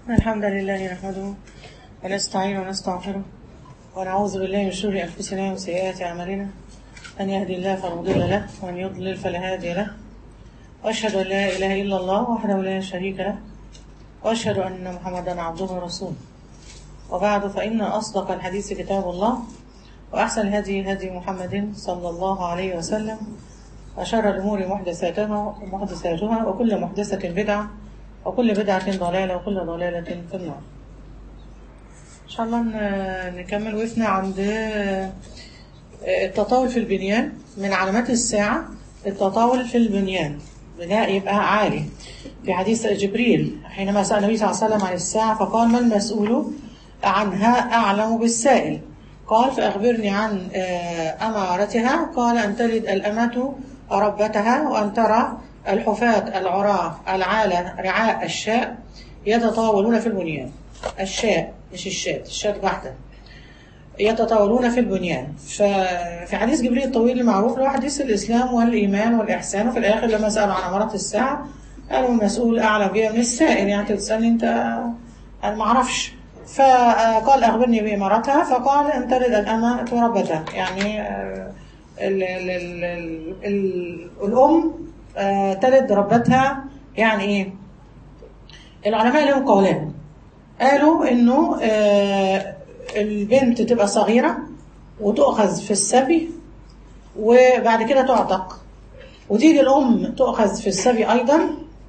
الحمد لله نحمده ونستعين ونستغفره ونعوذ بالله من شرور أنفسنا وسيئات أعمالنا من يهدي الله فلا مضل له ومن يضلل فلا هادي له وأشهد أن لا إله إلا الله وحده لا شريك له وأشهد أن محمدا عبده ورسوله وبعد فإن أصدق الحديث كتاب الله وأحسن الهدي هدي محمد صلى الله عليه وسلم وشر الأمور محدثاتها ومحدثاتها وكل محدثة بدعة وكل بدعة ضلالة وكل ضلالة في النار إن شاء الله ن- نكمل وقفنا عند آه، التطاول في البنيان من علامات الساعة التطاول في البنيان بناء يبقى عالي في حديث جبريل حينما سأل النبي صلى الله عليه وسلم عن الساعة فقال ما المسؤول عنها أعلم بالسائل قال فأخبرني عن آه، أمارتها قال أن تلد الأمة ربتها وأن ترى الحفاة العراة العالة رعاء الشاء يتطاولون في البنيان الشاء مش الشاة الشاة واحدة يتطاولون في البنيان ففي حديث جبريل الطويل المعروف له حديث الإسلام والإيمان والإحسان وفي الآخر لما سألوا عن أمارات الساعة قالوا المسؤول أعلم بها من السائل يعني أنت بتسألني أنت أنا ما أعرفش فقال أخبرني بإمارتها فقال أن تلد الأمة ربتها يعني آه، ال ال ال ال ال الأم آه، تلد ربتها يعني إيه؟ العلماء لهم قولان قالوا انه آه، البنت تبقى صغيرة وتؤخذ في السبي وبعد كده تعتق وتيجي الأم تؤخذ في السبي أيضا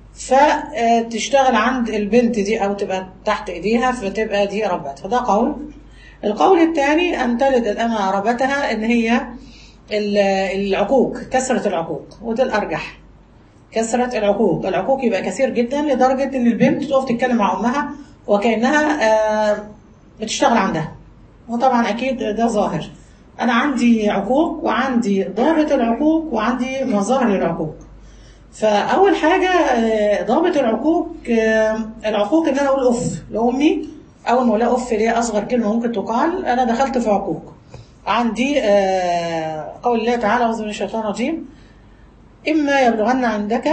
فتشتغل عند البنت دي أو تبقى تحت إيديها فتبقى دي ربتها فده قول القول الثاني أن تلد الأمة ربتها إن هي ال- العقوق كثرة العقوق وده الأرجح كثرة العقوق العقوق يبقى كثير جدا لدرجة ان البنت تقف تتكلم مع امها وكأنها آه، بتشتغل عندها وطبعا اكيد ده ظاهر انا عندي عقوق وعندي ضابط العقوق وعندي مظاهر العقوق فاول حاجة آه، ضابط العقوق آه، العقوق ان انا اقول اف لامي اول ما اقول لها اف دي اصغر كلمة ممكن تقال انا دخلت في عقوق عندي آه، قول الله تعالى اعوذ من الشيطان الرجيم إما يبلغن عندك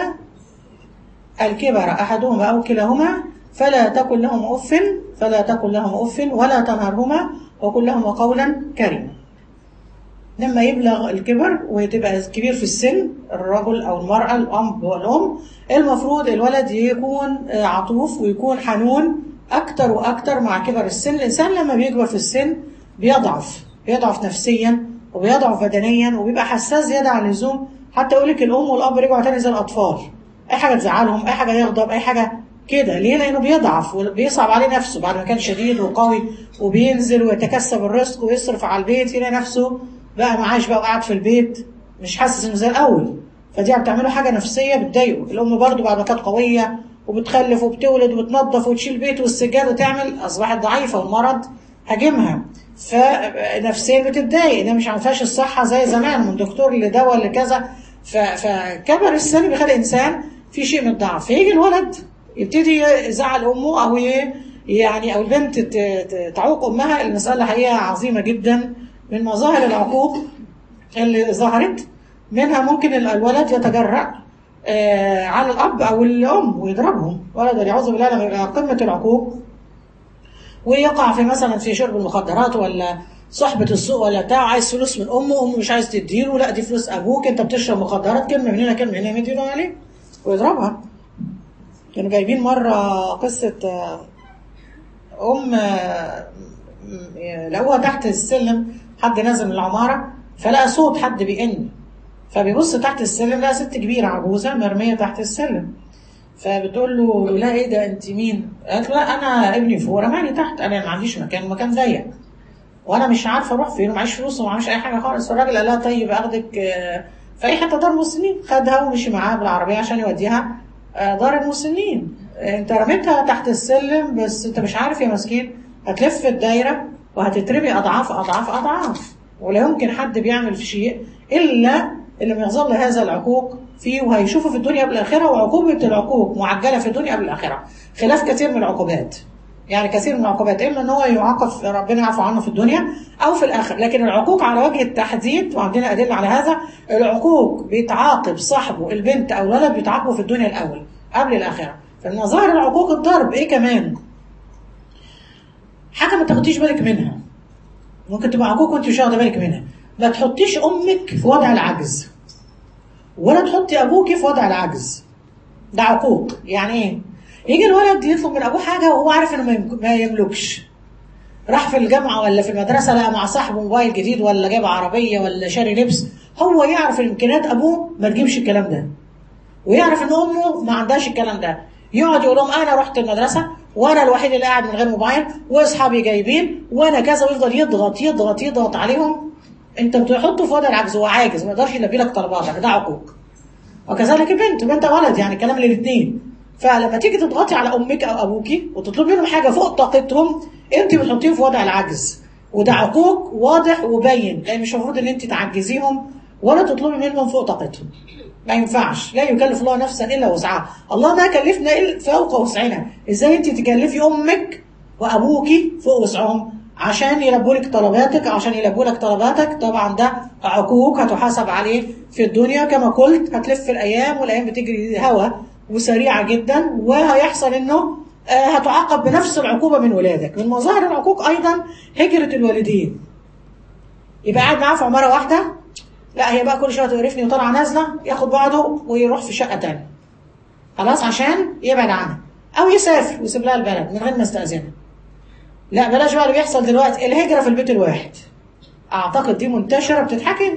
الكبر أحدهما أو كلاهما فلا تكن لهما أف فلا تكن لهما أف ولا تنهرهما وقل لهما قولا كريما لما يبلغ الكبر وتبقى كبير في السن الرجل أو المرأة الأب والأم المفروض الولد يكون آه، عطوف ويكون حنون أكتر وأكتر مع كبر السن الإنسان لما بيكبر في السن بيضعف بيضعف نفسيا وبيضعف بدنيا وبيبقى حساس زيادة عن اللزوم حتى يقول لك الأم والأب رجعوا تاني زي الأطفال أي حاجة تزعلهم أي حاجة يغضب أي حاجة كده ليه لأنه بيضعف وبيصعب عليه نفسه بعد ما كان شديد وقوي وبينزل ويتكسب الرزق ويصرف على البيت يلاقي نفسه بقى معاش بقى وقاعد في البيت مش حاسس انه زي الاول فدي بتعمله حاجه نفسيه بتضايقه الام برضو بعد ما كانت قويه وبتخلف وبتولد وبتنظف وتشيل بيت والسجاد وتعمل اصبحت ضعيفه والمرض هاجمها فنفسيا بتتضايق ده مش عارفاش الصحه زي زمان من دكتور لدواء لكذا ف- فكبر السن بيخلي الانسان في شيء من الضعف فيجي الولد يبتدي يزعل امه او ي- يعني او البنت ت- ت- تعوق امها المساله حقيقه عظيمه جدا من مظاهر العقوق اللي ظهرت منها ممكن ال- الولد يتجرأ آه، على الاب او الام ويضربهم ولد والعياذ بالله لما يبقى قمه العقوق ويقع في مثلا في شرب المخدرات ولا صحبة السوق ولا بتاع عايز فلوس من امه امه مش عايز تديله لا دي فلوس ابوك انت بتشرب مخدرات كلمه من هنا كلمه من هنا يديله عليه ويضربها كانوا جايبين مره قصه آه، ام آه، م- لقوها تحت السلم حد نازل من العماره فلقى صوت حد بيئن فبيبص تحت السلم لقى ست كبيره عجوزه مرميه تحت السلم فبتقول له لا ايه ده انت مين؟ قالت له لا انا ابني فوق رماني تحت انا ما عنديش مكان المكان ضيق وانا مش عارفه اروح فين ومعيش فلوس ومعيش اي حاجه خالص فالراجل قال لها طيب اخدك آه، في اي حته دار مسنين خدها ومشي معاها بالعربيه عشان يوديها آه، دار المسنين آه، انت رميتها تحت السلم بس انت مش عارف يا مسكين هتلف الدايره وهتترمي اضعاف اضعاف اضعاف ولا يمكن حد بيعمل في شيء الا اللي يظل هذا العقوق فيه وهيشوفه في الدنيا قبل الاخره وعقوبه العقوق معجله في الدنيا قبل الاخره خلاف كثير من العقوبات يعني كثير من العقوبات اما ان هو يعاقب ربنا يعفو عنه في الدنيا او في الاخره لكن العقوق على وجه التحديد وعندنا ادله على هذا العقوق بيتعاقب صاحبه البنت او الولد بيتعاقبوا في الدنيا الاول قبل الاخره فمن مظاهر العقوق الضرب ايه كمان حاجه ما تاخديش بالك منها ممكن تبقى عقوق وانت مش واخده بالك منها ما تحطيش امك في وضع العجز ولا تحطي ابوك في وضع العجز ده عقوق يعني ايه يجي الولد يطلب من ابوه حاجه وهو عارف انه ما يمك- ما يملكش راح في الجامعه ولا في المدرسه لقى مع صاحبه موبايل جديد ولا جاب عربيه ولا شاري لبس هو يعرف امكانيات ابوه ما تجيبش الكلام ده ويعرف ان امه ما عندهاش الكلام ده يقعد يقول لهم انا رحت المدرسه وانا الوحيد اللي قاعد من غير موبايل واصحابي جايبين وانا كذا ويفضل يضغط يضغط يضغط عليهم انت بتحطه في وضع العجز هو عاجز ما يقدرش يلبي لك طلباتك ده عقوق وكذلك البنت بنت ولد يعني كلام للاثنين فلما تيجي تضغطي على امك او ابوكي وتطلبي منهم حاجه فوق طاقتهم انت بتحطيهم في وضع العجز وده عقوق واضح وبين لان مش المفروض ان انت تعجزيهم ولا تطلبي منهم فوق طاقتهم ما ينفعش لا يكلف الله نفسا الا وسعها الله ما كلفنا الا فوق وسعنا ازاي انت تكلفي امك وابوكي فوق وسعهم عشان يلبوا لك طلباتك او عشان يلبوا لك طلباتك طبعا ده عقوق هتحاسب عليه في الدنيا كما قلت هتلف الايام والايام بتجري هوا وسريعه جدا وهيحصل انه آه، هتعاقب بنفس العقوبه من ولادك من مظاهر العقوق ايضا هجره الوالدين يبقى قاعد معاه في عماره واحده لا هي بقى كل شويه تقرفني وطالعه نازله ياخد بعضه ويروح في شقه تانية خلاص عشان يبعد عنها او يسافر ويسيب لها البلد من غير ما يستاذنها لا بلاش بقى اللي بيحصل دلوقتي الهجره في البيت الواحد اعتقد دي منتشره بتتحكم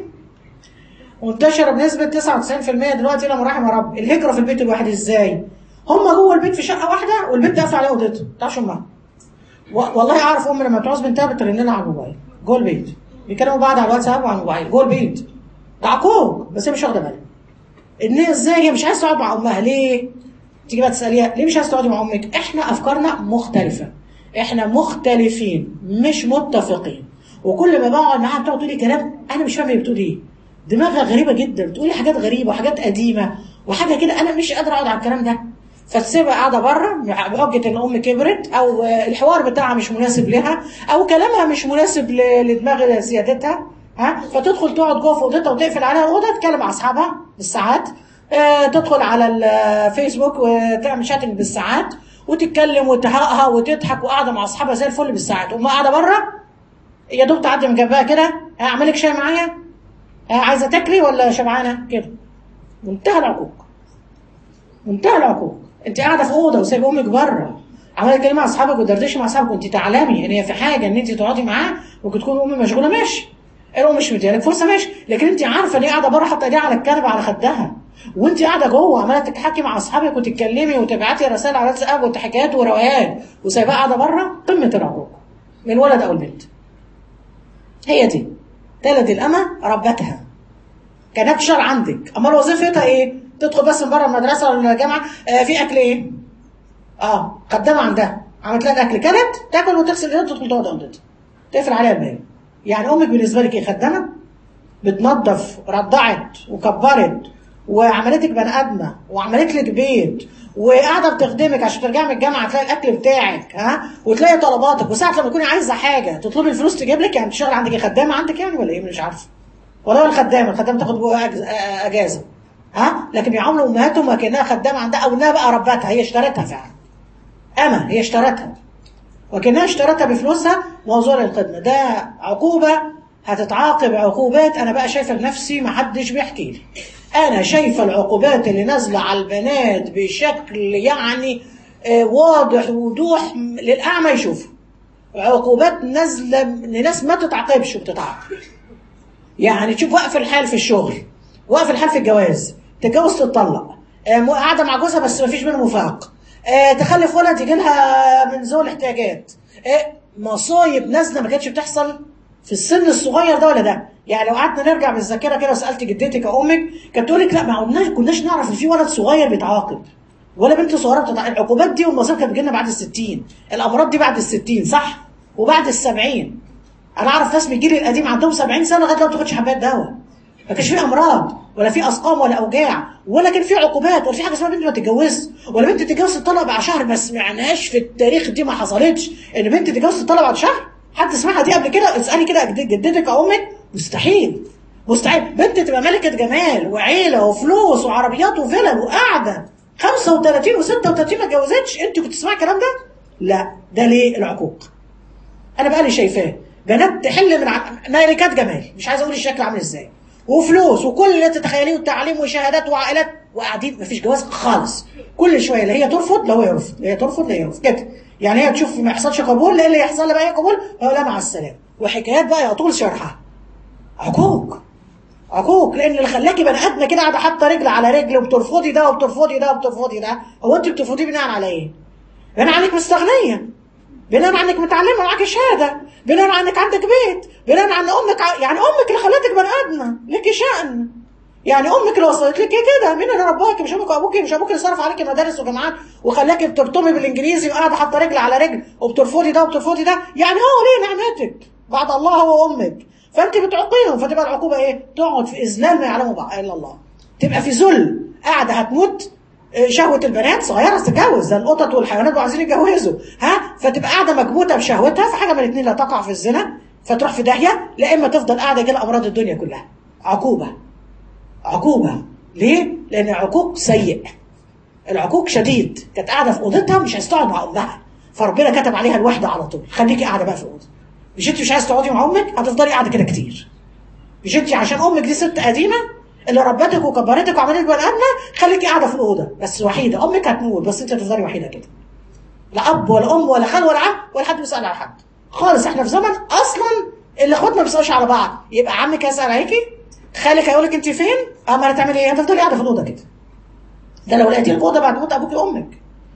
منتشره بنسبه 99% دلوقتي الى مراحم يا رب الهجره في البيت الواحد ازاي هم جوه البيت في شقه واحده والبيت قافل عليها اوضتها ما تعرفش امها و- والله اعرف ام لما تعوز بنتها بترن لها على الموبايل جوه البيت بيكلموا بعض على الواتساب وعلى الموبايل جوه البيت ده عقوق بس هي مش واخده بالها ان هي ازاي هي مش عايزه تقعد مع امها ليه؟ تيجي بقى تساليها ليه مش عايزه تقعدي مع امك؟ احنا افكارنا مختلفه احنا مختلفين مش متفقين وكل ما بقعد معاها بتقعد تقولي كلام انا مش فاهمه هي بتقول ايه دماغها غريبه جدا بتقولي حاجات غريبه وحاجات قديمه وحاجه كده انا مش قادره اقعد على الكلام ده فتسيبها قاعده بره بحجه ان الام كبرت او آه، الحوار بتاعها مش مناسب لها او كلامها مش مناسب ل- لدماغ سيادتها ها فتدخل تقعد جوه في اوضتها وتقفل عليها الاوضه تتكلم مع اصحابها بالساعات آه، تدخل على الفيسبوك وتعمل شاتنج بالساعات وتتكلم وتهقها وتضحك وقاعده مع اصحابها زي الفل بالساعات وما قاعده بره يا دوب تعدي من جنبها كده ها، اعمل لك شاي معايا ها، عايزه تاكلي ولا شبعانه كده منتهى العقوق منتهى العقوق انت قاعده في اوضه وسايبه امك بره عماله تكلمي مع اصحابك وتدردشي مع اصحابك وانت تعلمي ان هي في حاجه ان انت تقعدي معاه ممكن تكون امي مشغوله ماشي الام مش مديالك فرصه ماشي لكن انت عارفه ان هي قاعده بره حاطه ايديها على الكنبه على خدها وانت قاعده جوه عماله تتحكي مع اصحابك وتتكلمي وتبعتي رسائل على واتساب وحكايات وروقان وسايباها قاعده بره قمه العقوق من الولد او البنت هي دي تلد الامه ربتها كنكشر عندك امال وظيفتها ايه تدخل بس من بره المدرسه ولا الجامعه آه في اكل ايه اه خدامه عندها عملت لها الاكل كلت تاكل وتغسل ايدها وتدخل تقعد اوضتها تقفل عليها الباب يعني امك بالنسبه لك ايه خدامه بتنظف رضعت وكبرت وعملتك بني ادمه وعملت لك بيت وقاعده بتخدمك عشان ترجعي من الجامعه تلاقي الاكل بتاعك ها وتلاقي طلباتك وساعه لما تكوني عايزه حاجه تطلبي الفلوس تجيب لك يعني تشتغل عندك إيه؟ خدامه عندك يعني ولا ايه مش عارفه ولا هو الخدامه الخدامه تاخد جوه أجز- آه، اجازه ها لكن يعاملوا امهاتهم وكانها خدامه عندها او انها بقى ربتها هي اشترتها فعلا اما هي اشترتها وكانها اشترتها بفلوسها موضوع الخدمه ده عقوبه هتتعاقب عقوبات انا بقى شايفه بنفسي ما حدش بيحكي لي انا شايفه العقوبات اللي نازله على البنات بشكل يعني آه، واضح وضوح للاعمى يشوفه عقوبات نازله لناس ما تتعاقبش وبتتعاقب يعني تشوف وقف الحال في الشغل وقف الحال في الجواز تتجوز تتطلق آه، م- قاعده مع جوزها بس ما فيش بينهم وفاق آه، تخلف ولد يجي لها من ذوي الاحتياجات آه، مصايب نازله ما كانتش بتحصل في السن الصغير ده ولا ده يعني لو قعدنا نرجع بالذاكره كده وسالت جدتك او امك كانت تقول لك لا ما قلناش كناش نعرف ان في ولد صغير بيتعاقب ولا بنت صغيره بتتعاقب العقوبات دي والمصايب كانت بتجيلنا بعد الستين الامراض دي بعد الستين صح وبعد السبعين انا اعرف ناس من الجيل القديم عندهم 70 سنه لغايه دلوقتي ما بتاخدش حبايه دواء ما كانش في امراض ولا في اسقام ولا اوجاع ولا كان في عقوبات ولا في حاجه اسمها بنت ما تتجوزش ولا بنت تتجوز تطلق بعد شهر ما سمعناش في التاريخ دي ما حصلتش ان بنت تتجوز تطلق بعد شهر حد سمعها دي قبل كده اسالي كده جد- جدتك او امك مستحيل مستحيل بنت تبقى ملكه جمال وعيله وفلوس وعربيات وفلل وقاعده 35 و36 ما اتجوزتش انت كنت تسمعي الكلام ده؟ لا ده ليه العقوق انا بقى لي شايفاه بنات تحل من ع... ملكات جمال مش عايز اقول الشكل عامل ازاي وفلوس وكل اللي تتخيليه وتعليم وشهادات وعائلات وقاعدين مفيش جواز خالص كل شويه لا هي ترفض لا هو يرفض لا هي ترفض لا يرفض كده يعني هي تشوف ما يحصلش قبول لا اللي يحصل لها بقى قبول هو لا مع السلامه وحكايات بقى يطول شرحها عقوق عقوق لان اللي خلاكي بني ادمه كده قاعده حاطه رجل على رجل وبترفضي ده وبترفضي ده وبترفضي ده هو انت بترفضيه بناء على ايه؟ بناء على انك مستغنيه بناء على انك متعلمه معاكي شهاده بناء على انك عندك بيت بناء على ان امك ع... يعني امك اللي خلتك بني ادمه ليكي شأن يعني امك اللي وصلت لك كده مين اللي رباكي مش ابوك وابوكي مش ابوك اللي صرف عليكي مدارس وجامعات وخلاكي بترتمي بالانجليزي وقاعده حاطه رجل على رجل وبترفضي ده وبترفضي ده يعني هو ليه نعمتك بعد الله هو امك فانت بتعقيهم فتبقى العقوبه ايه؟ تقعد في اذلال ما يعلمه بقى الا الله تبقى في ذل قاعده هتموت شهوة البنات صغيرة تتجوز ده القطط والحيوانات وعايزين يتجوزوا ها فتبقى قاعدة مكبوتة بشهوتها فحاجة من الاثنين لا تقع في الزنا فتروح في داهية لا إما تفضل قاعدة جالها أمراض الدنيا كلها عقوبة عقوبة ليه؟ لأن العقوق سيء العقوق شديد كانت قاعدة في أوضتها مش عايز تقعد مع أمها فربنا كتب عليها الوحدة على طول خليكي قاعدة بقى في الأوضة مش أنت مش عايز تقعدي مع أمك هتفضلي قاعدة كده كتير مش أنت عشان أمك دي ست قديمة اللي ربتك وكبرتك وعملت بني ادمه خليكي قاعده في الاوضه بس وحيده امك هتموت بس انت هتفضلي وحيده كده لا اب ولا ام ولا خال ولا عم ولا حد بيسال على حد خالص احنا في زمن اصلا الاخوات ما بيسالوش على بعض يبقى عمك هيسال عليكي خالك هيقول لك انت فين اما هتعملي ايه هتفضلي قاعده في الاوضه كده ده لو لقيتي الاوضه بعد موت ابوك وامك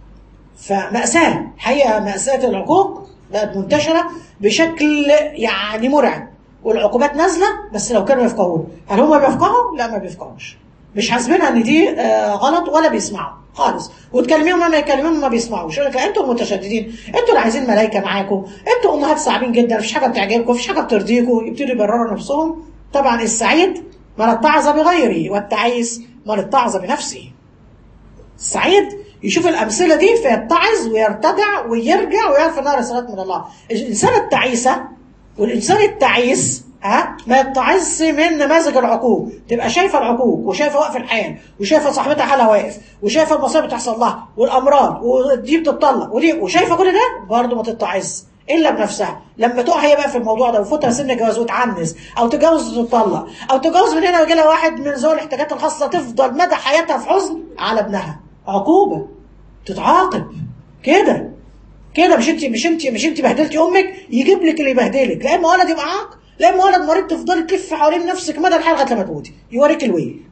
فمأساة حقيقة مأساة العقوق بقت منتشرة بشكل يعني مرعب والعقوبات نازله بس لو كانوا يفقهون هل هم بيفقهوا؟ لا ما بيفقهوش مش حاسبينها ان دي آه غلط ولا بيسمعوا خالص وتكلميهم ما يكلموهم ما بيسمعوش يقول لك انتوا المتشددين انتوا اللي عايزين ملائكه معاكم انتوا امهات صعبين جدا مفيش حاجه بتعجبكم مفيش حاجه بترضيكم يبتدوا يبرروا نفسهم طبعا السعيد من اتعظ بغيره والتعيس من اتعظ بنفسه السعيد يشوف الامثله دي فيتعظ ويرتدع ويرجع ويعرف انها رسالات من الله الانسان التعيسه والانسان التعيس ها ما يتعظ من نماذج العقوق تبقى شايفه العقوق وشايفه وقف الحياه وشايفه صاحبتها حالها واقف وشايفه المصايب بتحصل لها والامراض ودي بتطلق ودي وشايفه كل ده برضه ما تتعظ الا بنفسها لما تقع هي بقى في الموضوع ده وفوتها سن جواز وتعنس او تتجوز وتطلق او تتجوز من هنا ويجي لها واحد من ذوي الاحتياجات الخاصه تفضل مدى حياتها في حزن على ابنها عقوبه تتعاقب كده كده مش انت مش انت مش انت بهدلتي امك يجيب لك اللي يبهدلك لا اما ولد يبقى عاق لا اما ولد مريض تفضلي تلف حوالين نفسك مدى الحياه لغايه لما تموتي يوريك الويل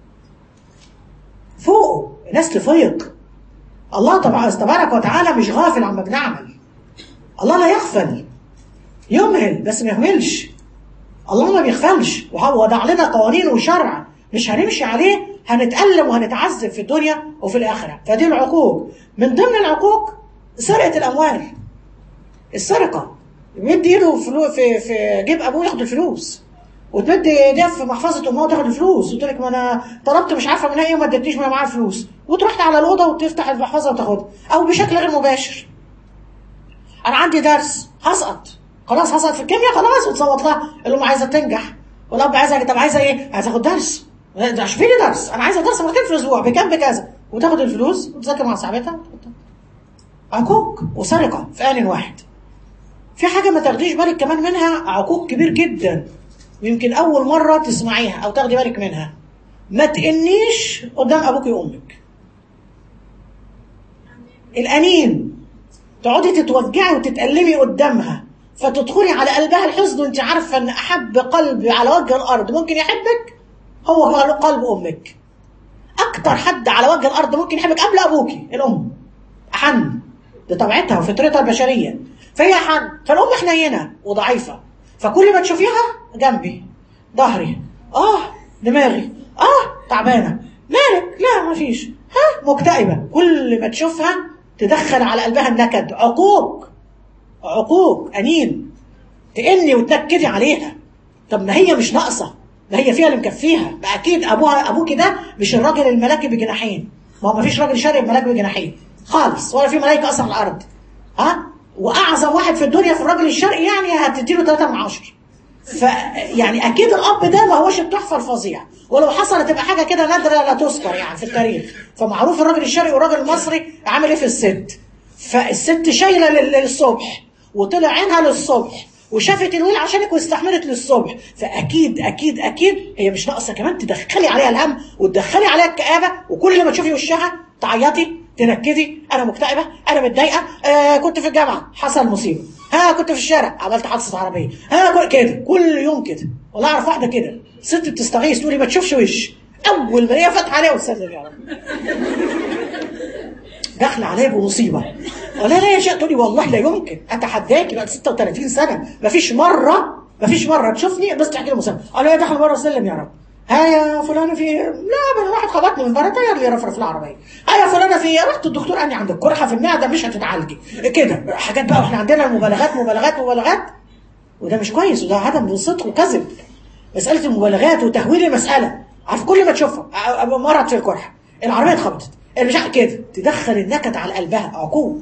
فوقه الناس تفيق الله تبارك وتعالى مش غافل عما بنعمل الله لا يغفل يمهل بس ما يهملش الله ما بيغفلش وهو وضع لنا قوانين وشرع مش هنمشي عليه هنتألم وهنتعذب في الدنيا وفي الآخرة فدي العقوق من ضمن العقوق سرقة الأموال السرقة يمد ايده فلو في في جيب ابوه ياخد الفلوس وتمد ايديها في محفظه امها وتاخد الفلوس قلت لك ما انا طلبت مش عارفه منها ايه وما ادتنيش ما معاها فلوس وتروح على الاوضه وتفتح المحفظه وتاخدها او بشكل غير مباشر انا عندي درس هسقط خلاص هسقط في الكيمياء خلاص وتصوت لها الام عايزه تنجح والاب عايزه طب عايزه ايه؟ عايزه اخد درس ده شوفي لي درس انا عايزه درس مرتين في الاسبوع بكام بكذا وتاخد الفلوس وتذاكر مع صاحبتها عقوق وسرقه في ان واحد في حاجه ما تاخديش بالك كمان منها عقوق كبير جدا ويمكن اول مره تسمعيها او تاخدي بالك منها ما تأنيش قدام ابوك وامك الانين تقعدي تتوجعي وتتألمي قدامها فتدخلي على قلبها الحزن وانت عارفه ان احب قلب على وجه الارض ممكن يحبك هو قلب امك اكتر حد على وجه الارض ممكن يحبك قبل ابوكي الام احن دي طبيعتها وفطرتها البشريه فهي حن فالام حنينه وضعيفه فكل ما تشوفيها جنبي ظهري اه دماغي اه تعبانه مالك لا ما فيش ها مكتئبه كل ما تشوفها تدخل على قلبها النكد عقوق عقوق انين تئني وتنكدي عليها طب ما هي مش ناقصه ما هي فيها اللي مكفيها ما اكيد ابوها ابوكي ده مش الراجل الملاكي بجناحين ما هو ما فيش راجل شارع ملاك بجناحين خالص ولا في ملائكه اصلا على الارض ها واعظم واحد في الدنيا في الراجل الشرقي يعني هتديله 3 من 10 ف يعني اكيد الاب ده ما هوش التحفه الفظيع ولو حصل تبقى حاجه كده نادره لا تذكر يعني في التاريخ فمعروف الراجل الشرقي والراجل المصري عامل ايه في الست فالست شايله للصبح وطلع عينها للصبح وشافت الويل عشانك واستحملت للصبح فاكيد اكيد اكيد هي مش ناقصه كمان تدخلي عليها الهم وتدخلي عليها الكآبه وكل ما تشوفي وشها تعيطي تنكدي انا مكتئبه انا متضايقه آه كنت في الجامعه حصل مصيبه ها كنت في الشارع عملت حادثه عربيه ها كل- كده كل يوم كده والله اعرف واحده كده ست بتستغيث تقولي ما تشوفش وش اول ما هي فاتحه عليها وتسلم يا رب داخله عليا بمصيبه ولا لا يا شيخ تقولي والله لا يمكن اتحداكي بعد 36 سنه مفيش مره مفيش مره تشوفني بس تحكي لي مصيبه انا داخل مره سلم يا رب ها يا فلانه في إيه؟ لا انا واحد خبطني من بره طير لي رفرف العربيه ها يا فلانه في إيه؟ رحت الدكتور قال لي عندك قرحه في المعده مش هتتعالجي كده حاجات بقى واحنا عندنا المبالغات مبالغات مبالغات وده مش كويس وده عدم صدق وكذب مساله المبالغات وتهويل المساله عارف كل ما تشوفها أ- أ- مرض في القرحه العربيه اتخبطت اللي مش عارف كده تدخل النكد على قلبها عقوق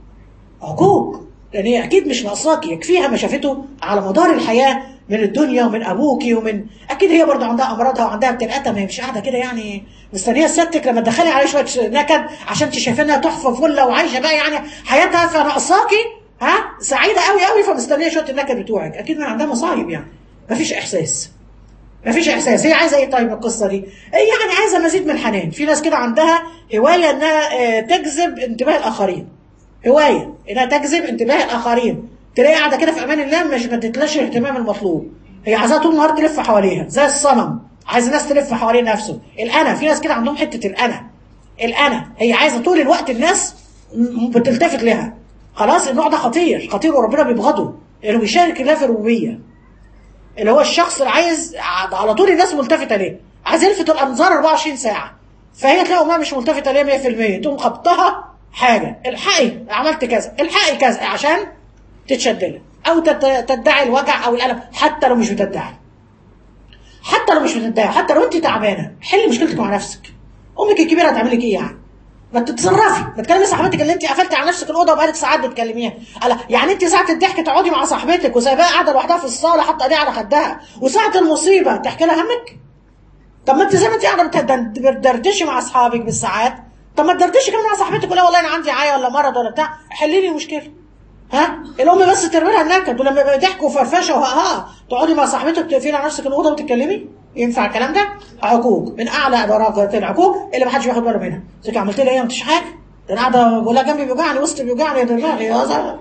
عقوق لان هي اكيد مش ناقصاكي يكفيها ما شافته على مدار الحياه من الدنيا ومن ابوكي ومن اكيد هي برضه عندها امراضها وعندها ابتلاءاتها ما هي مش قاعده كده يعني مستنيه سيادتك لما تدخلي عليها شويه نكد عشان تشايفينها تحفه فله وعايشه بقى يعني حياتها فناقصاكي ها سعيده قوي قوي فمستنيه شويه النكد بتوعك اكيد من عندها مصايب يعني مفيش احساس مفيش احساس هي عايزه ايه طيب من القصه دي يعني عايزه مزيد من الحنان في ناس كده عندها هوايه انها آه، تجذب انتباه الاخرين هوايه انها تجذب انتباه الاخرين تلاقي قاعده كده في امان الله مش ما تديتلاش الاهتمام المطلوب هي عايزاها طول النهار تلف حواليها زي الصنم عايز الناس تلف حوالين نفسه الانا في ناس كده عندهم حته الانا الانا هي عايزه طول الوقت الناس م- بتلتفت لها خلاص النوع ده خطير خطير وربنا بيبغضه انه بيشارك الله في الربوبيه اللي هو الشخص اللي عايز ع- على طول الناس ملتفته ليه عايز يلفت الانظار 24 ساعه فهي تلاقي امها مش ملتفته ليه 100% تقوم خبطها حاجه الحقي عملت كذا الحقي كذا عشان تتشد لها او تت- تدعي الوجع او الالم حتى لو مش بتدعي حتى لو مش بتدعي حتى لو انت تعبانه حلي مشكلتك مع نفسك امك الكبيره هتعمل لك ايه يعني ما تتصرفي ما تكلمي صاحبتك اللي انت قفلتي على نفسك الاوضه وبقالك ساعات بتكلميها قال يعني انت ساعه الضحك تقعدي مع صاحبتك وسايباها قاعده لوحدها في الصاله حاطه ايديها على خدها وساعه المصيبه تحكي لها همك طب ما انت زي ما انت قاعده بتدن- بتدردشي مع اصحابك بالساعات طب ما تدردشي كمان مع صاحبتك ولا والله انا عندي عيا ولا مرض ولا بتاع حلي لي المشكله ها الام بس ترمي لها النكد ولما يبقى ضحك وفرفشه وها تقعدي مع صاحبتك تقفلي على نفسك الاوضه وتتكلمي ينفع الكلام ده عقوق من اعلى درجات العقوق اللي ما حدش بياخد باله منها زي عملت لي ايه ما انتش حاجه ده انا قاعده بقول لها جنبي بيوجعني وسطي بيوجعني دماغي يا زلمة.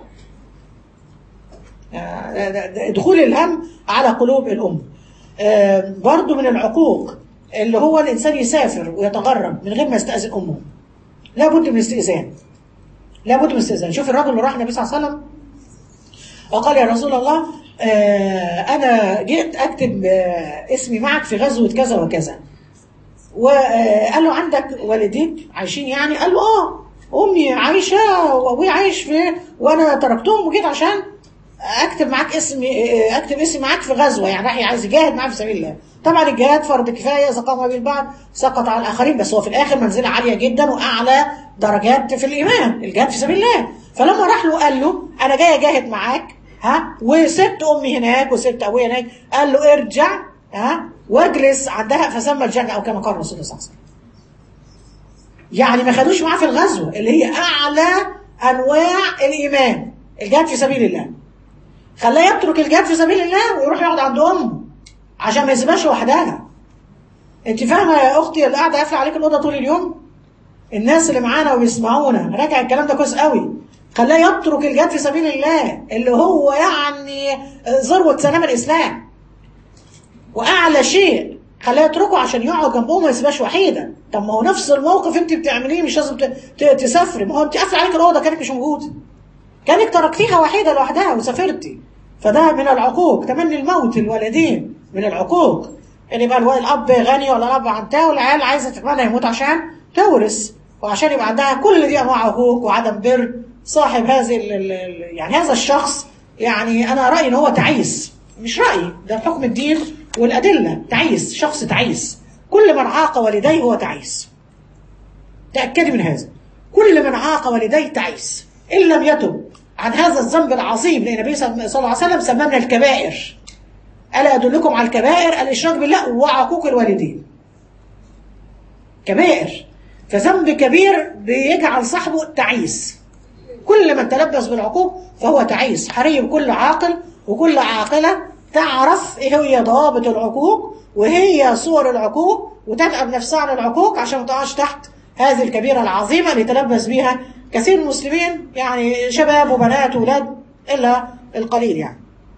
ده- ده- ده دخول الهم على قلوب الام آه، برضو من العقوق اللي هو الانسان يسافر ويتغرب من غير ما يستاذن امه لابد من الاستئذان لابد من الاستئذان شوف الرجل اللي راح النبي صلى الله عليه وسلم وقال يا رسول الله آه انا جئت اكتب آه اسمي معك في غزوه كذا وكذا وقال له عندك والدين عايشين يعني قال له اه امي عايشه وابويا عايش في وانا تركتهم وجيت عشان اكتب معاك اسمي آه، اكتب اسمي معاك في غزوه يعني راح عايز يجاهد معاه في سبيل الله طبعا الجهاد فرض كفايه اذا قام به البعض سقط على الاخرين بس هو في الاخر منزله عاليه جدا واعلى درجات في الايمان الجهاد في سبيل الله فلما راح له قال له انا جاي اجاهد معاك ها وسبت امي هناك وسبت ابويا هناك قال له ارجع ها واجلس عندها فسمى الجنه او كما قال الرسول صلى الله عليه وسلم يعني ما خدوش معاه في الغزوه اللي هي اعلى انواع الايمان الجهاد في سبيل الله خلاه يترك الجهاد في سبيل الله ويروح يقعد عند امه عشان ما يسيبهاش لوحدها انت فاهمه يا اختي اللي قاعده قافله عليك الاوضه طول اليوم الناس اللي معانا وبيسمعونا راجع الكلام ده كويس قوي خلاه يترك الجهاد في سبيل الله اللي هو يعني ذروه سلام الاسلام واعلى شيء خلاه يتركه عشان يقعد جنبه وما يسيبهاش وحيده طب ما هو نفس الموقف انت بتعمليه مش لازم ت- ت- تسافري ما هو انت قافله عليك الاوضه كانك مش موجوده كانك تركتيها وحيده لوحدها وسافرتي فده من العقوق تمني الموت الوالدين من العقوق ان يبقى الو- الاب غني ولا الاب عنتاه والعيال عايزه تتمنى يموت عشان تورث وعشان يبقى عندها كل دي انواع عقوق وعدم بر صاحب هذه ال- ال- ال- يعني هذا الشخص يعني انا رايي ان هو تعيس مش رايي ده حكم الدين والادله تعيس شخص تعيس كل من عاق والديه هو تعيس تأكدي من هذا كل من عاق والديه تعيس إن لم يتب عن هذا الذنب العظيم لأن النبي صلى الله عليه وسلم سماه من الكبائر ألا أدلكم على الكبائر الإشراك بالله وعقوق الوالدين كبائر فذنب كبير بيجعل صاحبه تعيس كل من تلبس بالعقوق فهو تعيس حري بكل عاقل وكل عاقلة تعرف ايه هي ضوابط العقوق وهي صور العقوق وتتعب نفسها عن العقوق عشان ما تقعش تحت هذه الكبيرة العظيمة اللي يتلبس بها كثير من المسلمين يعني شباب وبنات وولاد إلا القليل يعني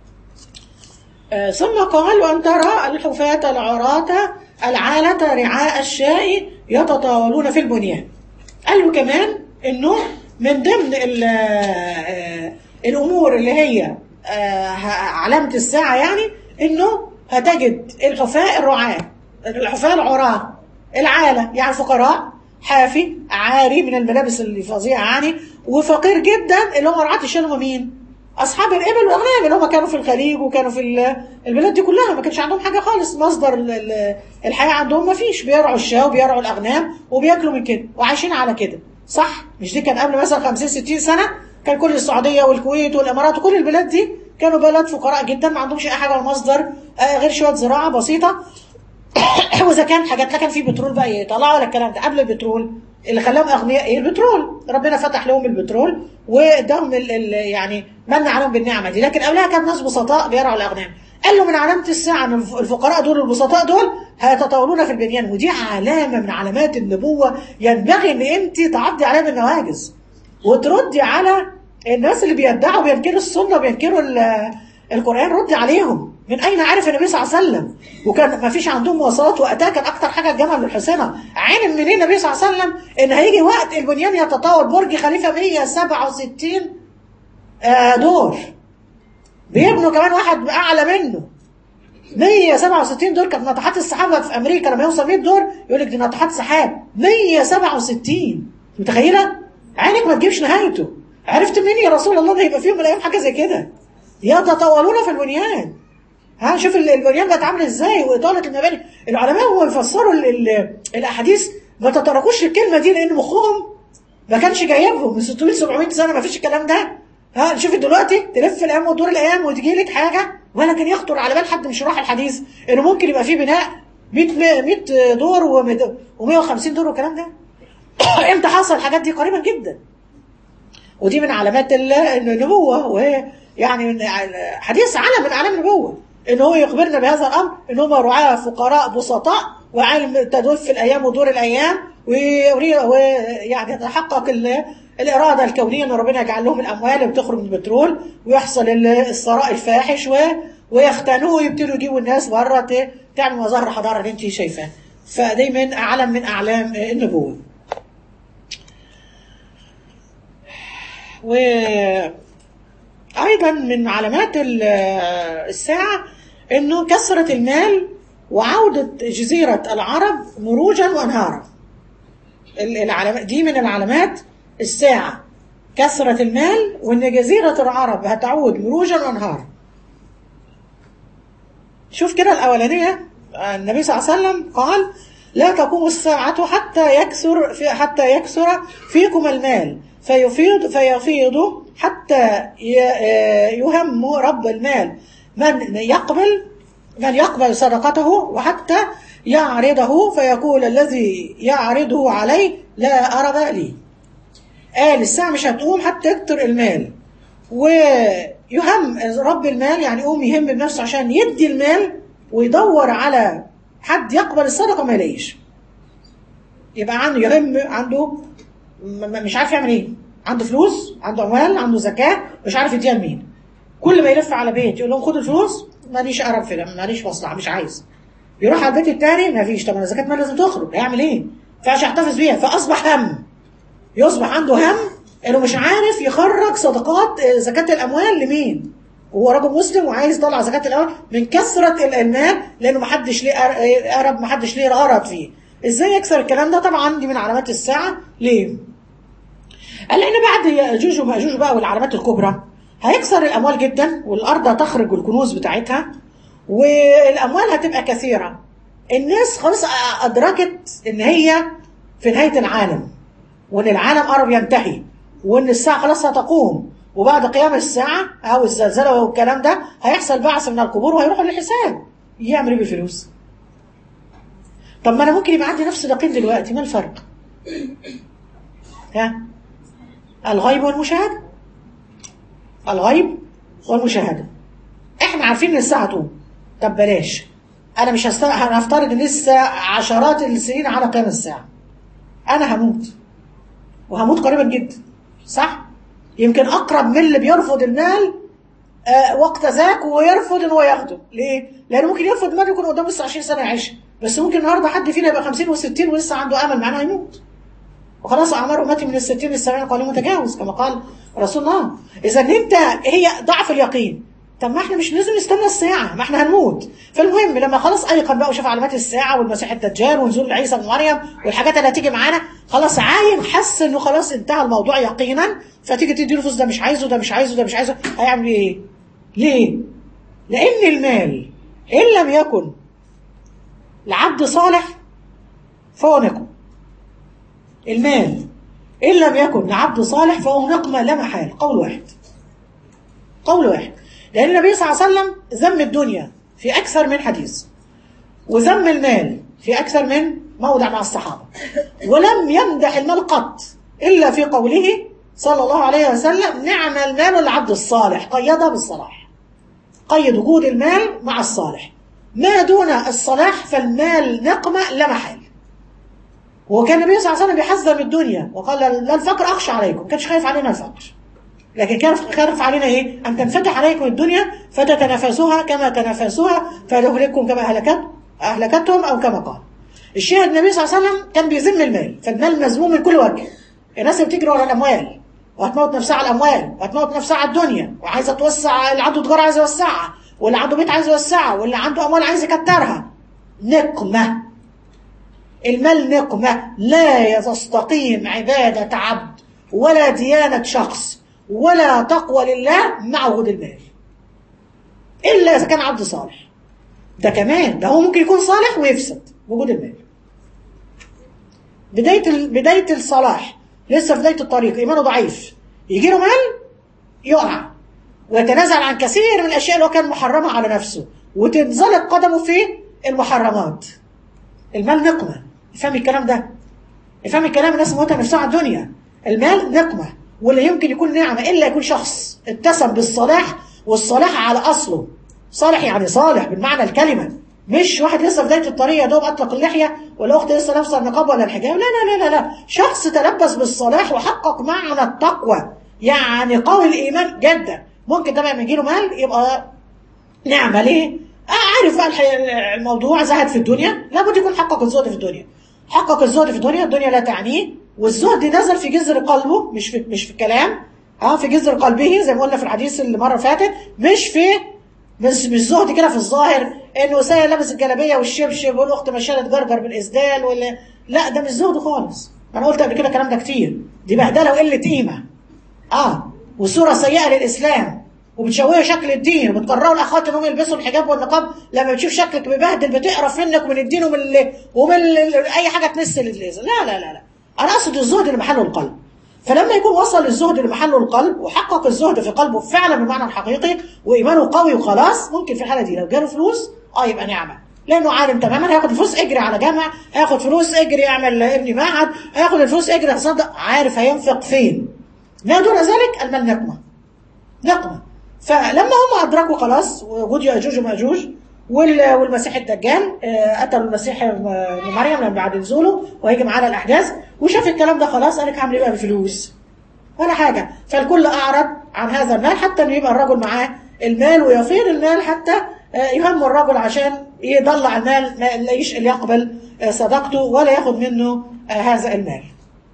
آه، ثم قال وأن ترى الحفاة العراة العالة رعاء الشاء يتطاولون في البنيان قال له كمان انه من ضمن ال- آه، الامور اللي هي آه، ه- علامة الساعة يعني انه هتجد الحفاة الرعاة الحفاة العراة العالة يعني فقراء حافي عاري من الملابس اللي فظيعة يعني وفقير جدا اللي هم رعاة الشام هم مين؟ اصحاب الابل والاغنام اللي هم كانوا في الخليج وكانوا في ال- البلاد دي كلها ما كانش عندهم حاجه خالص مصدر ال- ال- الحياه عندهم ما فيش بيرعوا الشاة وبيرعوا الاغنام وبياكلوا من كده وعايشين على كده صح مش دي كان قبل مثلا 50 60 سنه كان كل السعوديه والكويت والامارات وكل البلاد دي كانوا بلد فقراء جدا ما عندهمش اي حاجه ولا مصدر آه، غير شويه زراعه بسيطه واذا كان حاجات لا كان في بترول بقى يطلعوا ولا الكلام ده قبل البترول اللي خلاهم اغنياء ايه البترول ربنا فتح لهم البترول واداهم ال ال يعني من عليهم بالنعمه دي لكن قبلها كان ناس بسطاء بيرعوا الاغنام قال له من علامه الساعه ان الف- الفقراء دول البسطاء دول هيتطاولون في البنيان ودي علامه من علامات النبوه ينبغي ان انت تعضي عليها بالنواجز وتردي على الناس اللي بيدعوا بينكروا السنه وبينكروا ال- القران ردي عليهم من اين عرف النبي صلى الله عليه وسلم وكان ما فيش عندهم مواصلات وقتها كان اكتر حاجه الجمل والحصنه علم منين النبي صلى الله عليه وسلم ان هيجي وقت البنيان يتطاول برج خليفه 167 آه، دور بيبنوا كمان واحد اعلى منه 167 دور كانت ناطحات السحاب في امريكا لما يوصل 100 دور يقول لك دي ناطحات سحاب 167 متخيله؟ عينك ما تجيبش نهايته عرفت منين يا رسول الله ده يبقى في يوم من الايام حاجه زي كده يتطاولون في البنيان ها شوف ال- البنيان بقت عامله ازاي واطاله المباني العلماء وهم بيفسروا ال- ال- الاحاديث ما تتركوش الكلمه دي لان مخهم ما كانش جايبهم من 600 700 سنه ما فيش الكلام ده ها شوف دلوقتي تلف الايام وتدور الايام وتجي لك حاجه ولا كان يخطر على بال حد من شراح الحديث انه ممكن يبقى في بناء 100 100 دور و150 دور والكلام ده امتى حصل الحاجات دي قريبا جدا ودي من علامات ال- النبوة وهي يعني من ع- حديث علم من أعلام النبوة إن هو يخبرنا بهذا الأمر إن هم رعاة فقراء بسطاء وعالم تدور في الأيام ودور الأيام ويري- ويعني يتحقق ال- الإرادة الكونية إن ربنا يجعل لهم الأموال اللي بتخرج من البترول ويحصل ال- الثراء الفاحش و- ويختنوا ويبتدوا يجيبوا الناس بره ت- تعمل مظاهر الحضارة اللي أنت شايفاها فدي من أعلم من أعلام النبوة وأيضا من علامات ال- الساعة أنه كثرة المال وعودة جزيرة العرب مروجا وأنهارا ال- العلامات دي من العلامات الساعة كثرة المال وأن جزيرة العرب هتعود مروجا وأنهارا شوف كده الأولانية النبي صلى الله عليه وسلم قال لا تقوم الساعة حتى يكثر في حتى يكثر فيكم المال فيفيض فيفيض حتى ي- يهم رب المال من يقبل من يقبل صدقته وحتى يعرضه فيقول الذي يعرضه عليه لا أرب لي قال الساعة مش هتقوم حتى يكتر المال ويهم رب المال يعني يقوم يهم بنفسه عشان يدي المال ويدور على حد يقبل الصدقة ما يلاقيش يبقى عنده يهم عنده م- م- مش عارف يعمل ايه عنده فلوس عنده اموال عنده زكاة مش عارف يديها لمين كل ما يلف على بيت يقول لهم خدوا الفلوس ماليش قرب في ده ماليش مصلحة مش عايز يروح على البيت التاني ما فيش طب انا زكاة مال لازم تخرج هيعمل ايه فعشان يحتفظ بيها فاصبح هم يصبح عنده هم انه مش عارف يخرج صدقات آه، زكاة الاموال لمين هو راجل مسلم وعايز يطلع زكاة الاموال من كثرة ال- المال لانه محدش ليه قر- آه، قرب محدش ليه غرض فيه ازاي يكسر الكلام ده طبعا دي من علامات الساعة ليه قال لان بعد ياجوج وماجوج بقى والعلامات الكبرى هيكسر الاموال جدا والارض هتخرج الكنوز بتاعتها والاموال هتبقى كثيره الناس خلاص ادركت ان هي في نهايه العالم وان العالم قرب ينتهي وان الساعه خلاص هتقوم وبعد قيام الساعه او الزلزله والكلام ده هيحصل بعث من القبور وهيروحوا للحساب يعمل ايه بالفلوس طب ما انا ممكن يبقى عندي نفس اليقين دلوقتي ما الفرق ها الغيب والمشاهدة الغيب والمشاهدة احنا عارفين ان الساعة تقوم طب بلاش انا مش هست... هنفترض ان لسه عشرات السنين على قيام الساعة انا هموت وهموت قريبا جدا صح يمكن اقرب من اللي بيرفض المال آه وقت ذاك ويرفض ان هو ياخده ليه لانه ممكن يرفض المال يكون قدامه لسه 20 سنه يعيش بس ممكن النهارده حد فينا يبقى 50 و60 ولسه عنده امل معناه هيموت وخلاص اعمار امتي من الستين للسبعين قليل متجاوز كما قال رسول الله اذا انت هي ضعف اليقين طب ما احنا مش لازم نستنى الساعة ما احنا هنموت فالمهم لما خلاص ايقن بقى وشاف علامات الساعة والمسيح الدجال ونزول عيسى بن مريم والحاجات اللي هتيجي معانا خلاص عاين حس انه خلاص انتهى الموضوع يقينا فتيجي تدي له فلوس ده مش عايزه ده مش عايزه ده مش عايزه هيعمل ايه؟ ليه؟ لان المال ان لم يكن لعبد صالح فهو نقم المال ان لم يكن لعبد صالح فهو نقمه لا محال قول واحد قول واحد لأن النبي صلى الله عليه وسلم ذم الدنيا في أكثر من حديث وذم المال في أكثر من موضع مع الصحابة ولم يمدح المال قط إلا في قوله صلى الله عليه وسلم نعم المال العبد الصالح قيدها بالصلاح قيد وجود المال مع الصالح ما دون الصلاح فالمال نقمة لا محال وكان النبي صلى الله عليه وسلم بيحذر من الدنيا وقال لا الفقر أخشى عليكم كانش خايف علينا الفقر لكن كان خاف علينا ايه ان تنفتح عليكم الدنيا فتتنافسوها كما تنافسوها فتهلككم كما هلكت اهلكتهم او كما قال الشاهد النبي صلى الله عليه وسلم كان بيذم المال فالمال مذموم من كل وجه الناس اللي بتجري ورا الاموال وهتموت نفسها على الاموال وهتموت نفسها على الدنيا وعايزه توسع اللي عنده تجاره عايز يوسعها واللي عنده بيت عايز يوسعها واللي عنده اموال عايز يكترها نقمه المال نقمه لا تستقيم عباده عبد ولا ديانه شخص ولا تقوى لله مع وجود المال إلا إذا كان عبد صالح ده كمان ده هو ممكن يكون صالح ويفسد وجود المال بداية ال... بداية الصلاح لسه في بداية الطريق إيمانه ضعيف يجي له مال يقع ويتنازل عن كثير من الأشياء اللي هو كان محرمة على نفسه وتنزلق قدمه في المحرمات المال نقمة افهم الكلام ده افهم الكلام الناس موتها نفسها على الدنيا المال نقمه ولا يمكن يكون نعمة إلا يكون شخص اتسم بالصلاح والصلاح على أصله صالح يعني صالح بالمعنى الكلمة مش واحد لسه في بداية الطريق يا دوب أطلق اللحية ولا أخت لسه لابسة النقاب ولا الحجاب لا لا لا لا لا شخص تلبس بالصلاح وحقق معنى التقوى يعني قوي الإيمان جدا ممكن ده لما يجي له مال يبقى نعمة ليه؟ عارف بقى الموضوع زهد في الدنيا لابد يكون حقق الزهد في الدنيا حقق الزهد في الدنيا الدنيا لا تعنيه والزهد نزل في جذر قلبه مش في مش في الكلام اه في جذر قلبه زي ما قلنا في الحديث اللي مره فاتت مش في مش مش زهد كده في الظاهر انه سايق لابس الجلابيه والشبشب والاخت ماشيه تجرجر بالاسدال ولا لا ده مش زهد خالص انا قلت قبل كده الكلام ده كتير دي بهدله وقله قيمه اه وصوره سيئه للاسلام وبتشوهوا شكل الدين وبتكرهوا الاخوات انهم يلبسوا الحجاب والنقاب لما بتشوف شكلك مبهدل بتقرف منك ومن الدين ومن ال... ومن ال... اي حاجه تمس الليزر لا لا لا لا انا اقصد الزهد اللي محله القلب فلما يكون وصل للزهد اللي محله القلب وحقق الزهد في قلبه فعلا بالمعنى الحقيقي وايمانه قوي وخلاص ممكن في الحاله دي لو جاله فلوس اه يبقى نعمه لانه عالم تماما هياخد فلوس اجري على جامع هياخد فلوس اجري يعمل ابني معهد هياخد الفلوس اجري يتصدق عارف هينفق فين ما دون ذلك المال نقمه نقمه فلما هم ادركوا خلاص وجود ياجوج وماجوج والمسيح الدجال قتلوا المسيح مريم لما بعد نزوله وهيجي معانا الاحداث وشاف الكلام ده خلاص قال لك هعمل ايه بقى بالفلوس ولا حاجه فالكل اعرض عن هذا المال حتى انه يبقى الرجل معاه المال ويفيض المال حتى يهم الرجل عشان يضلع المال ما يلاقيش اللي يقبل صدقته ولا ياخد منه هذا المال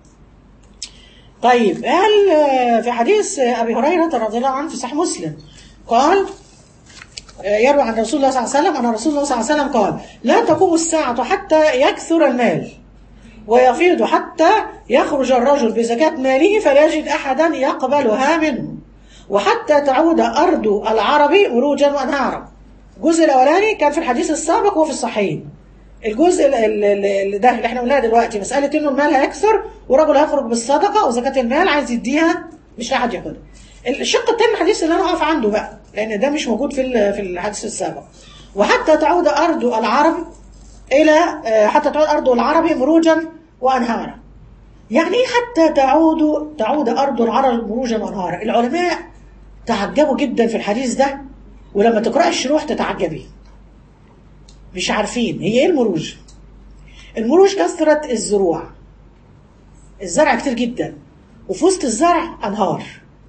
طيب هل في حديث ابي هريره رضي الله عنه في صحيح مسلم قال يروى عن رسول الله صلى الله عليه وسلم أن رسول الله صلى الله عليه وسلم قال لا تقوم الساعة حتى يكثر المال ويفيض حتى يخرج الرجل بزكاة ماله فلا يجد أحدا يقبلها منه وحتى تعود أرض العرب مروجا وأنهارا الجزء الأولاني كان في الحديث السابق وفي الصحيحين الجزء اللي ده اللي احنا قلناها دلوقتي مسألة انه المال هيكثر ورجل هيخرج بالصدقة وزكاة المال عايز يديها مش لاقي حد ياخدها الشق الثاني الحديث اللي انا اقف عنده بقى لان ده مش موجود في في الحديث السابق وحتى تعود ارض العرب الى حتى تعود ارض العرب مروجا وانهارا يعني ايه حتى تعود تعود ارض العرب مروجا وانهارا العلماء تعجبوا جدا في الحديث ده ولما تقرأ الشروح تتعجبي مش عارفين هي ايه المروج المروج كثرة الزروع الزرع كتير جدا وفي وسط الزرع انهار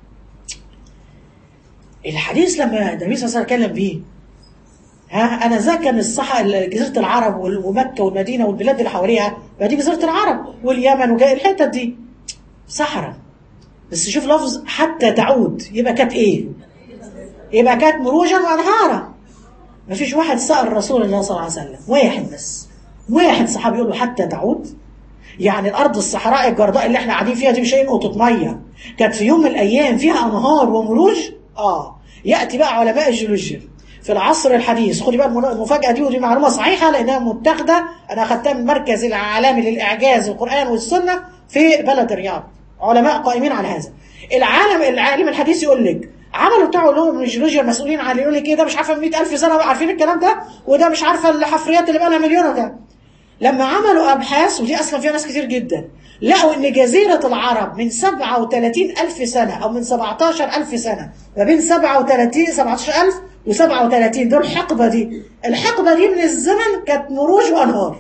الحديث لما النبي صلى الله عليه وسلم اتكلم بيه ها انا ذا كان الصحراء جزيره العرب وال- ومكه والمدينه والبلاد اللي حواليها ما دي جزيره العرب واليمن وجاي الحتت دي صحراء بس شوف لفظ حتى تعود يبقى كانت ايه؟ يبقى كانت مروجا وانهارا ما فيش واحد سأل رسول الله صلى الله عليه وسلم واحد بس واحد صحابي يقول له حتى تعود يعني الارض الصحراء الجرداء اللي احنا قاعدين فيها دي مش هي نقطه ميه كانت في يوم من الايام فيها انهار ومروج اه ياتي بقى علماء الجيولوجيا في العصر الحديث خدي بقى المن- المفاجاه دي ودي معلومه صحيحه لانها متاخده انا اخدتها من المركز العالمي للاعجاز القران والسنه في بلد الرياض علماء قائمين على هذا العالم العالم الحديث يقول لك عملوا بتاعه اللي هم من الجيولوجيا المسؤولين عليه يقول لك ايه ده مش عارفه 100000 سنه بقى عارفين الكلام ده وده مش عارفه الحفريات اللي بقى لها مليون ده لما عملوا أبحاث ودي أصلا فيها ناس كتير جدا لقوا إن جزيرة العرب من 37 ألف سنة أو من 17 ألف سنة ما بين 37 17 ألف و 37 دول الحقبة دي الحقبة دي من الزمن كانت مروج وأنهار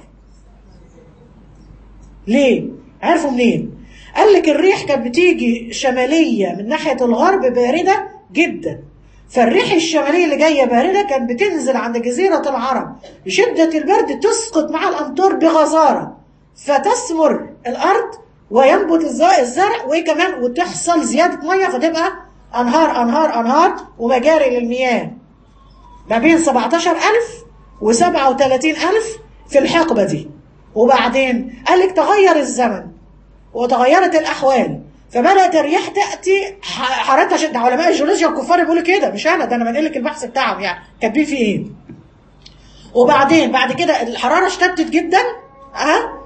ليه؟ عرفوا منين؟ قال لك الريح كانت بتيجي شمالية من ناحية الغرب باردة جدا فالريح الشمالية اللي جاية باردة كانت بتنزل عند جزيرة العرب بشدة البرد تسقط مع الأمطار بغزارة فتثمر الأرض وينبت الز- الزرع وكمان وتحصل زيادة مية فتبقى أنهار أنهار أنهار ومجاري للمياه ما بين 17000 و 37000 في الحقبة دي وبعدين قال لك تغير الزمن وتغيرت الأحوال فبدأت الرياح تأتي ح- حرارتها شد علماء الجيولوجيا الكفار بيقولوا كده مش أنا ده أنا بنقل لك البحث بتاعهم يعني كاتبين فيه إيه وبعدين بعد كده الحرارة اشتدت جدا ها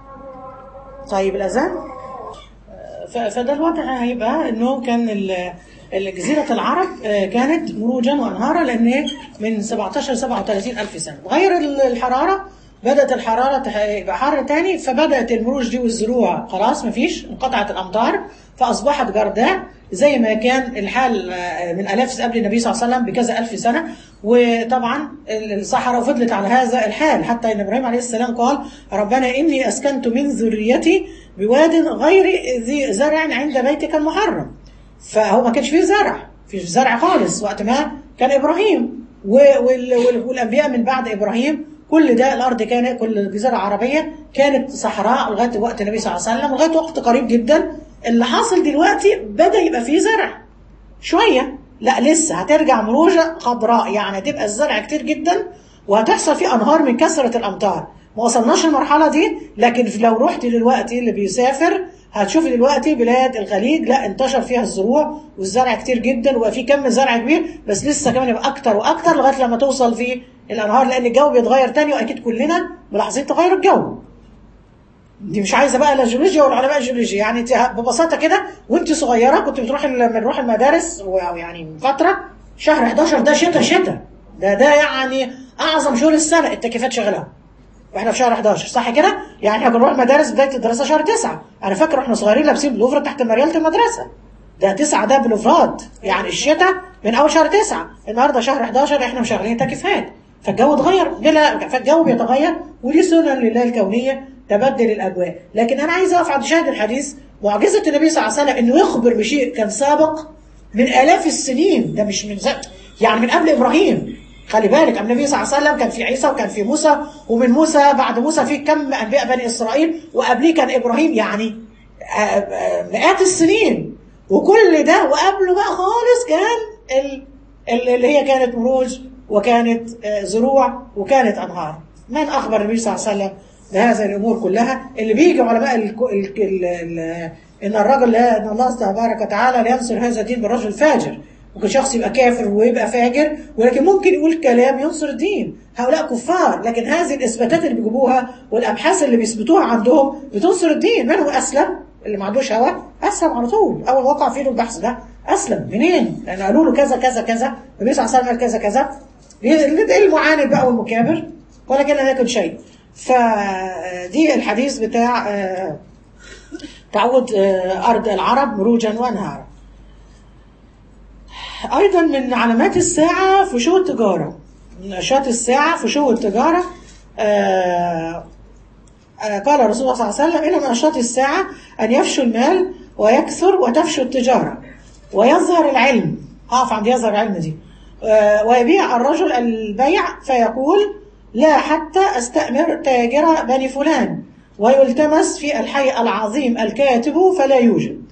طيب الأذان ف- فده الوضع هيبقى انه كان ال- ال- جزيرة العرب آه، كانت مروجا وانهارا لان هي من 17 37 الف سنة غير ال- الحرارة بدأت الحرارة تح- يبقى حر تاني فبدأت المروج دي والزروع خلاص مفيش انقطعت الأمطار فأصبحت جرداء زي ما كان الحال آه، من آلاف قبل النبي صلى الله عليه وسلم بكذا ألف سنة وطبعا ال- الصحراء فضلت على هذا الحال حتى إن إبراهيم عليه السلام قال ربنا إني أسكنت من ذريتي بواد غير ذي زرع عند بيتك المحرم فهو ما كانش فيه زرع فيش زرع خالص وقت ما كان ابراهيم و- وال- وال- والانبياء من بعد ابراهيم كل ده الارض كانت كل الجزيره العربيه كانت صحراء لغايه وقت النبي صلى الله عليه وسلم لغايه وقت قريب جدا اللي حاصل دلوقتي بدا يبقى فيه زرع شويه لا لسه هترجع مروجه خضراء يعني هتبقى الزرع كتير جدا وهتحصل فيه انهار من كثره الامطار ما وصلناش المرحله دي لكن لو رحت دلوقتي اللي بيسافر هتشوف دلوقتي بلاد الخليج لا انتشر فيها الزروع والزرع كتير جدا وبقى في كم زرع كبير بس لسه كمان يبقى اكتر واكتر لغايه لما توصل في الانهار لان الجو بيتغير تاني واكيد كلنا ملاحظين تغير الجو دي مش عايزه بقى لا جيولوجيا ولا علماء جيولوجيا يعني انت ببساطه كده وانت صغيره كنت بتروحي بنروح المدارس و- يعني من فتره شهر 11 ده شتاء شتاء ده ده يعني اعظم شهور السنه التكييفات شغاله واحنا في شهر 11 صح كده؟ يعني احنا بنروح المدارس بدايه الدراسه شهر 9 انا فاكر واحنا صغيرين لابسين بلوفر تحت مرياله المدرسه ده 9 ده بلوفرات يعني الشتاء من اول شهر 9 النهارده شهر 11 احنا مشغلين تكييفات فالجو اتغير بلا فالجو بيتغير ودي سنن لله الكونيه تبدل الاجواء لكن انا عايز اقف عند شاهد الحديث معجزه النبي صلى الله عليه وسلم انه يخبر بشيء كان سابق من الاف السنين ده مش من زي يعني من قبل ابراهيم خلي بالك النبي صلى الله عليه وسلم كان في عيسى وكان في موسى ومن موسى بعد موسى في كم انبياء بني اسرائيل وقبليه كان ابراهيم يعني آه، آه، مئات السنين وكل ده وقبله بقى خالص كان ال- ال- اللي هي كانت مروج وكانت آه، زروع وكانت انهار من اخبر النبي صلى الله عليه وسلم بهذه الامور كلها اللي بيجي علماء ال ال ال ال ان الرجل لا ان الله تبارك وتعالى لا ينصر هذا الدين بالرجل الفاجر ممكن شخص يبقى كافر ويبقى فاجر ولكن ممكن يقول كلام ينصر الدين هؤلاء كفار لكن هذه الاثباتات اللي بيجيبوها والابحاث اللي بيثبتوها عندهم بتنصر الدين من هو اسلم اللي ما عندوش هوى اسلم على طول اول وقع فيه البحث ده اسلم منين لان قالوا له كذا كذا كذا النبي صلى الله عليه وسلم قال كذا كذا ايه المعاند بقى والمكابر ولكن لا يكن شيء فدي الحديث بتاع آه، تعود آه، ارض العرب مروجا وانهارا ايضا من علامات الساعه فشو التجاره من اشراط الساعه فشو التجاره آه، آه، قال رسول الله صلى الله عليه وسلم ان من اشراط الساعه ان يفشو المال ويكثر وتفشو التجاره ويظهر العلم هقف عند يظهر العلم دي آه، ويبيع الرجل البيع فيقول لا حتى استأمر تاجر بني فلان ويلتمس في الحي العظيم الكاتب فلا يوجد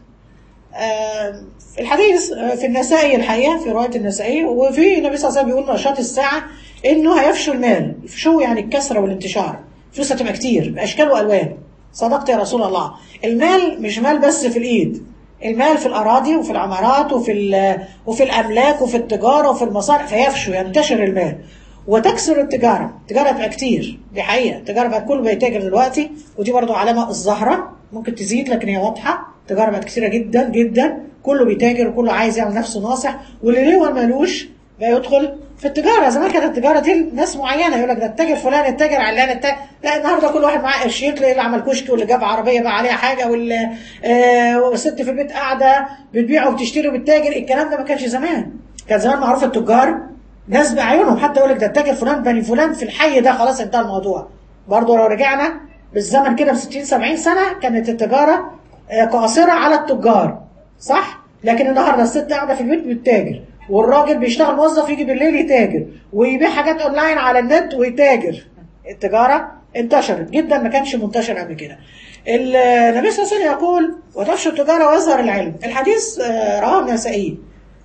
آه، الحديث آه، في النسائي الحقيقه في روايه النسائي وفي النبي صلى الله عليه وسلم بيقول نشاط الساعه انه هيفشو المال يفشو يعني الكثره والانتشار فلوس هتبقى كتير باشكال والوان صدقت يا رسول الله المال مش مال بس في الايد المال في الاراضي وفي العمارات وفي ال- وفي الاملاك وفي التجاره وفي المصانع فيفشو ينتشر المال وتكسر التجاره التجاره تبقى كتير دي حقيقه التجاره بقى كله بيتاجر دلوقتي ودي برضو علامه الزهره ممكن تزيد لكن هي واضحه التجاره بقت كتيره جدا جدا كله بيتاجر وكله عايز يعمل نفسه ناصح واللي ليه وما مالوش بقى يدخل في التجاره زمان كانت التجاره دي ناس معينه يقول لك ده التاجر فلان التاجر علان التاجر لا النهارده كل واحد معاه قرشين تلاقي اللي عمل كشك واللي جاب عربيه بقى عليها حاجه واللي آه والست في البيت قاعده بتبيع وبتشتري وبتتاجر الكلام ده ما كانش زمان كان زمان معروف التجار ناس بعيونهم حتى يقول لك ده التاجر فلان بني فلان في الحي ده خلاص انتهى الموضوع برضه لو رجعنا بالزمن كده ب 60 70 سنه كانت التجاره آه، قاصره على التجار صح؟ لكن النهارده الست قاعده في البيت بتتاجر والراجل بيشتغل موظف يجي بالليل يتاجر ويبيع حاجات اونلاين على النت ويتاجر التجاره انتشرت جدا ما كانش منتشر قبل كده النبي صلى الله عليه وسلم يقول وتفشو التجاره ويظهر العلم الحديث آه، رواه النسائي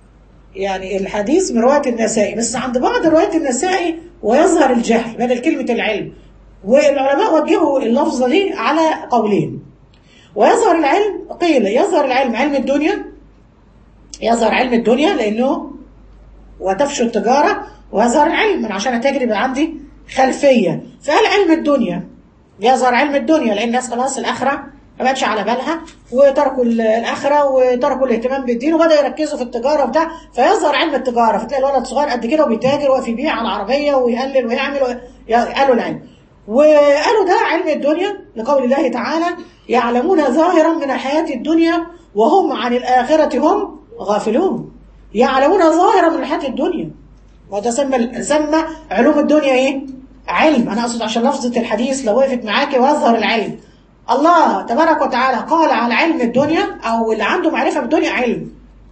يعني الحديث من روايه النسائي بس عند بعض روايه النسائي ويظهر الجهل بدل كلمه العلم والعلماء وجهوا اللفظه دي على قولين ويظهر العلم قيل يظهر العلم علم الدنيا يظهر علم الدنيا لانه وتفشو التجاره ويظهر العلم من عشان اتاجر يبقى عندي خلفيه فقال علم الدنيا يظهر علم الدنيا لان الناس خلاص الاخره ما بقتش على بالها وتركوا ال- الاخره وتركوا الاهتمام بالدين وبداوا يركزوا في التجاره وبتاع فيظهر علم التجاره فتلاقي الولد صغير قد كده وبيتاجر واقف يبيع على العربيه ويقلل ويعمل و... قالوا العلم وقالوا ده علم الدنيا لقول الله تعالى يعلمون ظاهرا من الحياه الدنيا وهم عن الاخره هم غافلون يعلمون ظاهرا من الحياه الدنيا وده سمى سمى علوم الدنيا ايه؟ علم انا اقصد عشان لفظه الحديث لو وقفت معاكي ويظهر العلم الله تبارك وتعالى قال على علم الدنيا او اللي عنده معرفه بالدنيا علم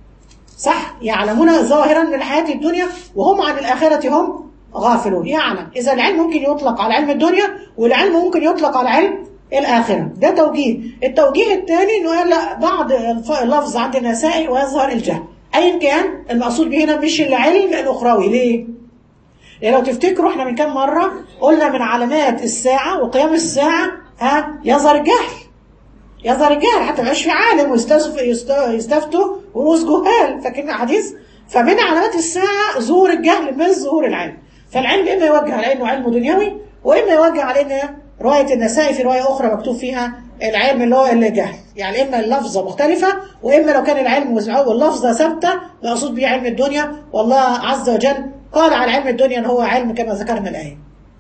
صح يعلمون ظاهرا من الحياه الدنيا وهم عن الاخره هم غافلون يعلم اذا العلم ممكن يطلق على علم الدنيا والعلم ممكن يطلق على علم الاخره ده توجيه التوجيه الثاني انه قال لا بعض الف- اللفظ عند النسائي ويظهر الجهل ايا كان المقصود به هنا مش العلم الاخروي ليه يعني لو تفتكروا احنا من كام مرة قلنا من علامات الساعة وقيام الساعة ها يظهر الجهل يظهر الجهل حتى ما يبقاش في عالم ويستف- يست- يستفتوا رؤوس جهال فاكرين الحديث فمن علامات الساعة ظهور الجهل من ظهور العلم فالعلم إما يوجه على إنه علم دنيوي وإما يوجه على إن رواية النسائي في رواية أخرى مكتوب فيها العلم اللي هو الجهل يعني إما اللفظة مختلفة وإما لو كان العلم واللفظة ثابتة مقصود به علم الدنيا والله عز وجل قال على علم الدنيا ان هو علم كما ذكرنا الايه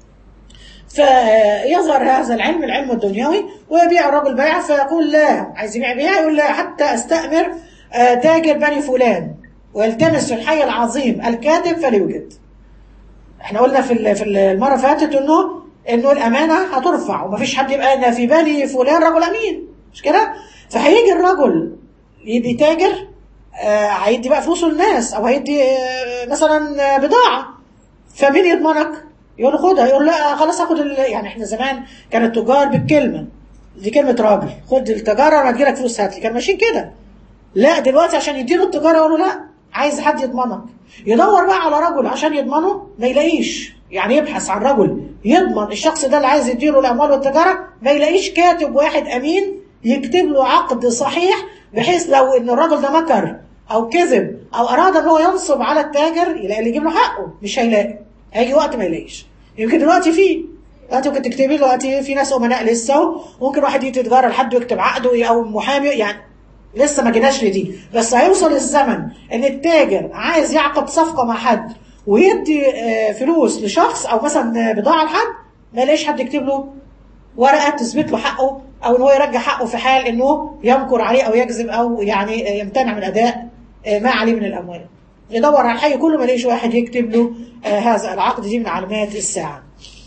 فيظهر هذا العلم العلم الدنيوي ويبيع الرجل بيع فيقول لا عايز يبيع بيع يقول لا حتى استأمر آه، تاجر بني فلان ويلتمس في الحي العظيم الكاتب فليوجد احنا قلنا في ال- في المره اللي فاتت انه انه الامانه هترفع ومفيش حد يبقى ان في بني فلان رجل امين مش كده فهيجي الرجل يدي تاجر آه، هيدي بقى فلوسه للناس او هيدي آه، مثلا آه، بضاعه فمين يضمنك؟ يقول له خدها يقول لا خلاص هاخد ال- يعني احنا زمان كان التجار بالكلمه دي كلمه راجل خد التجاره وانا ادي لك فلوس هات لي كان ماشيين كده لا دلوقتي عشان يديله التجاره يقول له لا عايز حد يضمنك يدور بقى على رجل عشان يضمنه ما يلاقيش يعني يبحث عن رجل يضمن الشخص ده اللي عايز يديله الاموال والتجاره ما يلاقيش كاتب واحد امين يكتب له عقد صحيح بحيث لو ان الراجل ده مكر او كذب او اراد ان هو ينصب على التاجر يلاقي اللي يجيب له حقه مش هيلاقي هيجي وقت ما يلاقيش يمكن دلوقتي في دلوقتي ممكن تكتبي له دلوقتي في ناس امناء لسه ممكن واحد يجي يتجارى لحد ويكتب عقده او محامي يعني لسه ما جيناش لدي بس هيوصل الزمن ان التاجر عايز يعقد صفقه مع حد ويدي آه، فلوس لشخص او مثلا بضاعه لحد ما يلاقيش حد يكتب له ورقه تثبت له حقه او ان هو يرجع حقه في حال انه يمكر عليه او يكذب او يعني يمتنع من اداء ما عليه من الاموال يدور على الحي كله ما يلاقيش واحد يكتب له آه هذا العقد دي من علامات الساعه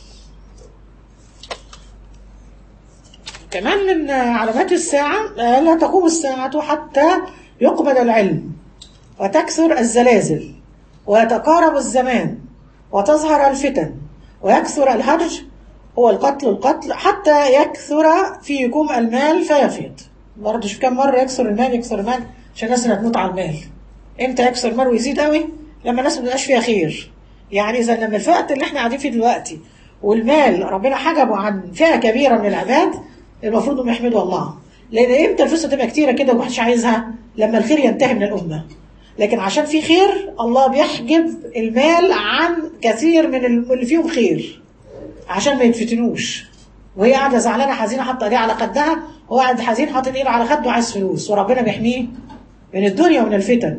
كمان من علامات الساعة لا تقوم الساعة حتى يقبل العلم وتكثر الزلازل ويتقارب الزمان وتظهر الفتن ويكثر الهرج هو القتل القتل حتى يكثر فيكم المال فيفيض برضه شوف كم مرة يكثر المال يكثر المال عشان الناس اللي هتموت على المال امتى يكثر المال ويزيد قوي لما الناس ما تبقاش فيها خير يعني اذا لما الوقت اللي احنا قاعدين فيه دلوقتي والمال ربنا حجبه عن فئة كبيرة من العباد المفروض انهم يحمدوا الله لان امتى الفلوس تبقى كتيره كده ومحدش عايزها لما الخير ينتهي من الامه لكن عشان في خير الله بيحجب المال عن كثير من اللي فيهم خير عشان ما يتفتنوش وهي قاعده زعلانه حزينه حاطه ايديها على خدها وهو قاعد حزين حاطط ايده على خده وعايز فلوس وربنا بيحميه من الدنيا ومن الفتن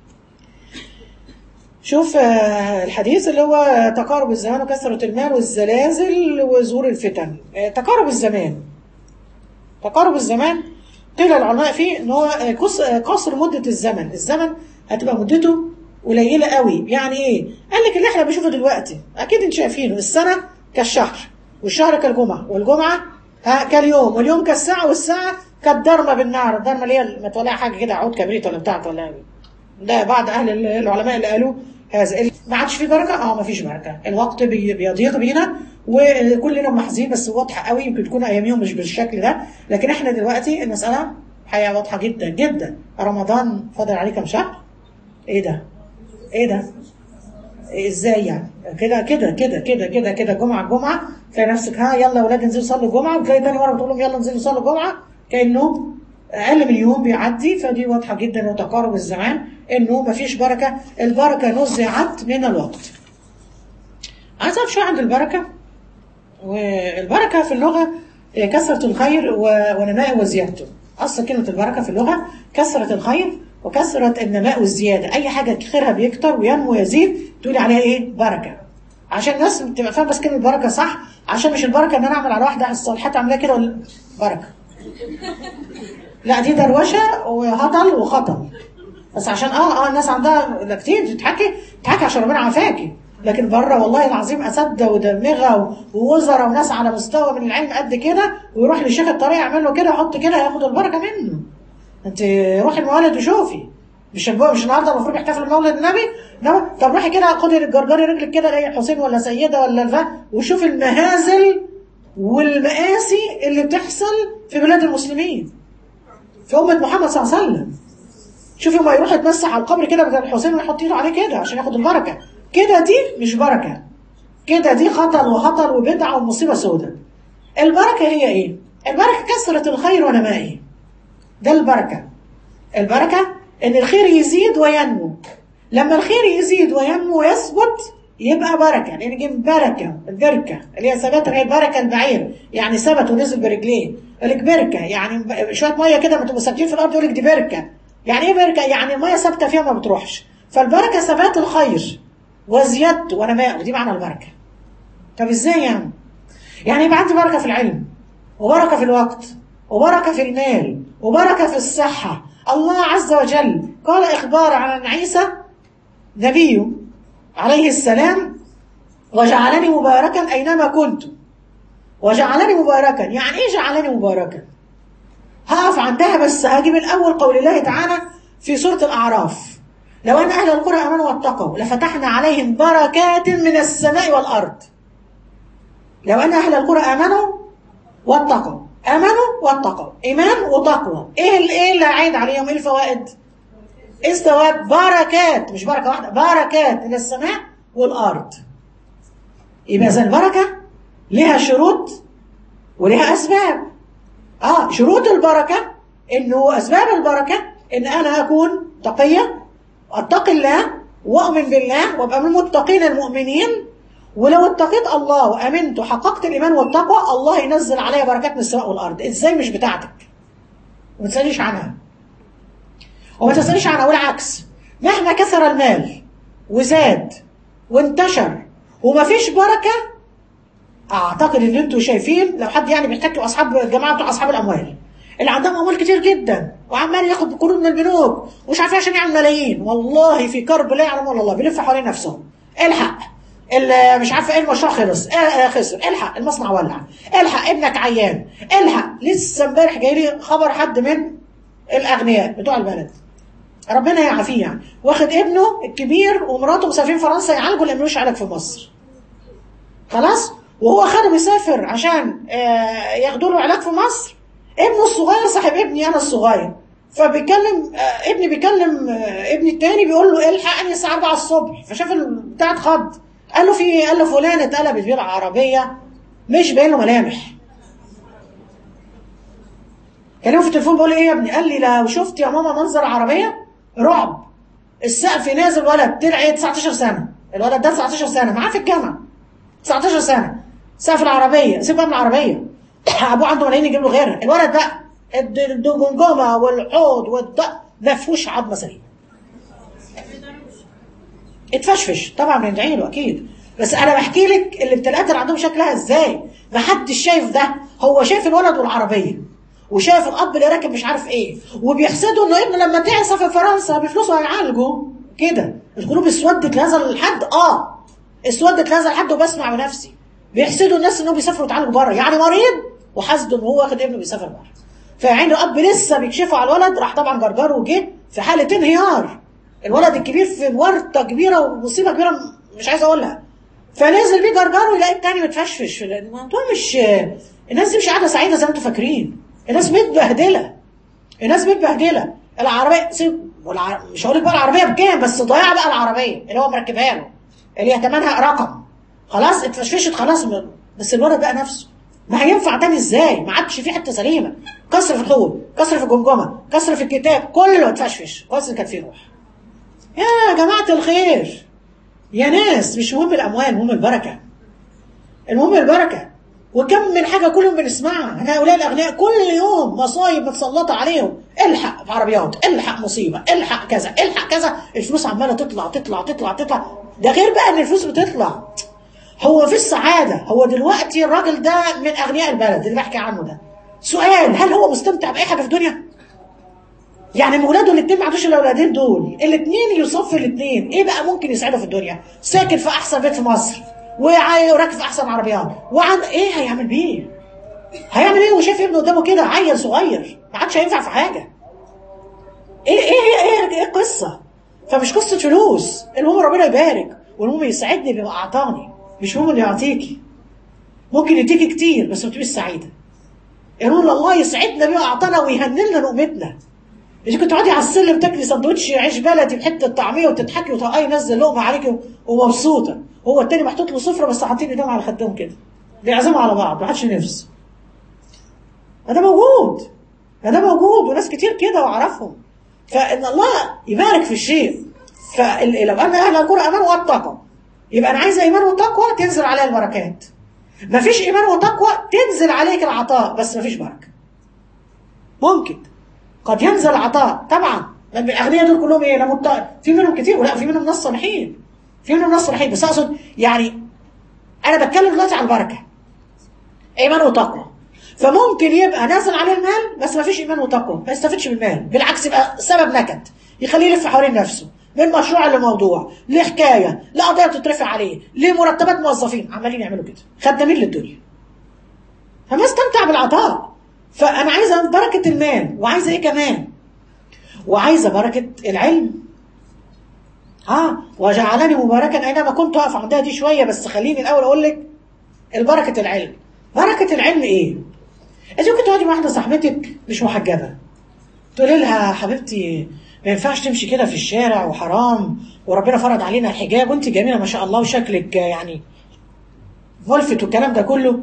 شوف الحديث اللي هو تقارب الزمان وكثرة المال والزلازل وظهور الفتن تقارب الزمان تقارب الزمان قيل العلماء فيه ان هو قصر مدة الزمن الزمن هتبقى مدته قليلة قوي يعني ايه قال لك اللي احنا بنشوفه دلوقتي اكيد انت شايفينه السنة كالشهر والشهر كالجمعة والجمعة ها كاليوم واليوم كالساعة والساعة كالدرمة بالنار الدرمة اللي هي ما تولع حاجة كده عود كبريت ولا بتاع ولا ده بعض اهل العلماء اللي قالوا هذا ما عادش في بركه اه ما فيش بركه الوقت بيضيق بينا وكلنا محزين بس واضحه قوي يمكن تكون اياميهم مش بالشكل ده لكن احنا دلوقتي المساله حقيقه واضحه جدا جدا رمضان فاضل عليه كام شهر ايه ده ايه ده إيه ازاي يعني كده كده كده كده كده كده جمعه جمعه تلاقي نفسك ها يلا يا اولاد انزلوا صلوا الجمعه وتلاقي تاني مره بتقول لهم يلا انزلوا صلوا الجمعه كانه اقل من يوم بيعدي فدي واضحه جدا وتقارب الزمان انه مفيش بركه البركه نزعت من الوقت عايز اعرف شويه عن البركه والبركه في اللغه كثره الخير ونماء وزيادته اصل كلمه البركه في اللغه كثره الخير وكثره النماء والزياده اي حاجه خيرها بيكتر وينمو ويزيد تقولي عليها ايه بركه عشان الناس تبقى فاهمه بس كلمه بركه صح عشان مش البركه ان انا اعمل على واحده الصالحات اعملها كده ولا بركه لا دي دروشه وهطل وخطل بس عشان اه اه الناس عندها ده كتير بتضحكي بتضحكي عشان ربنا عافاكي لكن بره والله العظيم اساتذه ودمغه ووزراء وناس على مستوى من العلم قد كده ويروح لشيخ الطريق يعمل له كده يحط كده ياخد البركه منه انت روحي المولد وشوفي مش مش النهارده المفروض يحتفل بمولد النبي لا طب روحي كده خدي الجرجري رجلك كده الاقي الحسين ولا سيده ولا الفا وشوفي المهازل والمآسي اللي بتحصل في بلاد المسلمين في أمة محمد صلى الله عليه وسلم شوفي ما يروح يتمسح على القبر كده بدل الحسين ويحط ايده عليه كده عشان ياخد البركه كده دي مش بركه كده دي خطر وخطر وبدعه ومصيبه سوداء البركه هي ايه البركه كثره الخير ونمائه ده البركه البركه ان الخير يزيد وينمو لما الخير يزيد وينمو ويثبت يبقى بركه لان جيب بركه البركه اللي هي ثبات هي بركه البعير يعني ثبت ونزل برجليه يقول لك بركه يعني شويه ميه كده ما تبقوا ساكتين في الارض يقول لك دي بركه يعني ايه بركه يعني الميه ثابته فيها ما بتروحش فالبركه ثبات الخير وزيادته ونماء ودي معنى البركه طب ازاي يعني يعني يبقى عندي بركه في العلم وبركه في الوقت وبركه في المال وبركه في الصحه الله عز وجل قال اخبار عن عيسى نبيه عليه السلام وجعلني مباركا اينما كنت وجعلني مباركا يعني ايه جعلني مباركا هقف عندها بس هجيب الاول قول الله تعالى في سوره الاعراف لو ان اهل القرى امنوا واتقوا لفتحنا عليهم بركات من السماء والارض لو ان اهل القرى امنوا واتقوا امنوا واتقوا ايمان وتقوى ايه ايه اللي عايد عليهم ايه الفوائد الثواب بركات مش بركه واحده بركات من السماء والارض يبقى اذا البركه لها شروط ولها اسباب اه شروط البركه انه اسباب البركه ان انا اكون تقيه اتقي الله واؤمن بالله وابقى من المتقين المؤمنين ولو اتقيت الله وامنت وحققت الايمان والتقوى الله ينزل عليا بركات من السماء والارض ازاي مش بتاعتك وما تساليش عنها وما تساليش عنها والعكس مهما كثر المال وزاد وانتشر ومفيش بركه اعتقد ان انتوا شايفين لو حد يعني بيحتكوا اصحاب الجماعه بتوع اصحاب الاموال اللي عندهم اموال كتير جدا وعمال ياخد قروض من البنوك ومش عارف إيه عشان يعمل ملايين والله في كرب لا يعلم ولا الله بيلف حوالين نفسهم الحق ال- مش عارفه ايه المشروع خلص آه، آه، خسر الحق المصنع ولع الحق ابنك عيان الحق لسه امبارح جاي لي خبر حد من الاغنياء بتوع البلد ربنا يعافيه يعني واخد ابنه الكبير ومراته مسافرين فرنسا يعالجوا لان ملوش علاج في مصر خلاص وهو خده بيسافر عشان آه، ياخدوا له علاج في مصر ابنه الصغير صاحب ابني انا الصغير فبيكلم آه، ابني بيكلم آه، ابني التاني بيقول له الحقني الساعه 4 الصبح فشاف البتاع اتخض قال له في إيه؟ قال له فلان اتقلبت بيه العربيه مش باين له ملامح كلمه في التليفون بقول له ايه يا ابني قال لي لو شفت يا ماما منظر عربيه رعب السقف نازل ولد طلع 19 سنه الولد ده 19 سنه معاه في الجامعه 19 سنه سقف العربيه سيبك بقى من العربيه ابوه عنده ملايين يجيب له غيرها الولد بقى الد- الدجنجمه والحوض والض ما فيهوش عظمه سليمه اتفشفش طبعا بندعي له اكيد بس انا بحكي لك الابتلاءات اللي عندهم شكلها ازاي ما حدش شايف ده هو شايف الولد والعربيه وشايف الاب اللي راكب مش عارف ايه وبيحسدوا انه ابنه لما تعصى في فرنسا بفلوسه هيعالجه كده القلوب اسودت لهذا الحد اه اسودت لهذا الحد وبسمع بنفسي بيحسدوا الناس انهم بيسافروا يتعالجوا بره يعني مريض وحاسده ان هو واخد ابنه بيسافر بره فعين الاب لسه بيكشفوا على الولد راح طبعا جرجره وجه في حاله انهيار الولد الكبير في ورطه كبيره ومصيبه كبيره مش عايز اقولها فنزل بيه جرجره يلاقي التاني متفشفش الموضوع مش الناس دي مش قاعده سعيده زي ما انتم فاكرين الناس متبهدله الناس متبهدله العربيه سيب والع... مش هقول لك بقى العربيه بكام بس ضيع بقى العربيه اللي هو مركبها له اللي هي ثمنها رقم خلاص اتفشفشت خلاص م- بس الولد بقى نفسه ما هينفع تاني ازاي ما عادش في حته سليمه كسر في الحوض كسر في الجمجمه كسر في الكتاب كله اتفشفش كويس اللي كان فيه روح يا جماعه الخير يا ناس مش مهم الاموال مهم البركه المهم البركه وكم من حاجه كلهم بنسمعها هؤلاء الاغنياء كل يوم مصايب متسلطه عليهم الحق في عربيات الحق مصيبه الحق كذا الحق كذا الفلوس عماله تطلع تطلع تطلع تطلع ده غير بقى ان الفلوس بتطلع هو في السعاده هو دلوقتي الراجل ده من اغنياء البلد اللي بحكي عنه ده سؤال هل هو مستمتع باي حاجه في الدنيا يعني من ولاده الاثنين ما عندوش الاولادين دول الاثنين يصفي الاثنين ايه بقى ممكن يسعده في الدنيا ساكن في احسن بيت في مصر وعاي- وراكب في احسن عربيات وعن ايه هيعمل بيه هيعمل ايه وشايف ابنه قدامه كده عيل صغير ما عادش هينفع في حاجه ايه ايه ايه ايه, إيه القصه فمش قصه فلوس المهم ربنا يبارك والمهم يسعدني بما اعطاني مش مهم اللي يعطيكي ممكن يديكي كتير بس ما تبقيش سعيده يقول الله يسعدنا بما اعطانا ويهنلنا لقمتنا انت كنت تقعدي على السلم تاكلي سندوتش عيش بلدي بحته طعميه وتضحكي وتقعي ينزل لقمه عليكي ومبسوطه هو التاني محطوط له سفره بس حاطين ايديهم على خدهم كده بيعزموا على بعض ما حدش نفس ده موجود ده موجود وناس كتير كده واعرفهم فان الله يبارك في الشيء فلو ان اهل القرى امنوا واتقوا يبقى انا عايزه ايمان وتقوى تنزل عليها البركات مفيش ايمان وتقوى تنزل عليك العطاء بس مفيش بركه ممكن قد ينزل عطاء طبعا لان الاغنياء دول كلهم ايه لما الط- في منهم كتير ولا في منهم ناس صالحين في منهم ناس صالحين بس اقصد يعني انا بتكلم دلوقتي على البركه ايمان وتقوى فممكن يبقى نازل عليه المال بس ما فيش ايمان وتقوى ما يستفدش بالمال بالعكس يبقى سبب نكد يخليه يلف حوالين نفسه من مشروع لموضوع لحكايه لقضيه بتترفع عليه لمرتبات موظفين عمالين يعملوا كده خدامين للدنيا فما استمتع بالعطاء فانا عايزه بركه المال وعايزه ايه كمان وعايزه بركه العلم ها وجعلني مباركا اينما كنت اقف عندها دي شويه بس خليني الاول اقول لك البركه العلم بركه العلم ايه انت ممكن تقعدي مع واحده صاحبتك مش محجبه تقولي لها حبيبتي ما ينفعش تمشي كده في الشارع وحرام وربنا فرض علينا الحجاب وانت جميله ما شاء الله وشكلك يعني ملفت والكلام ده كله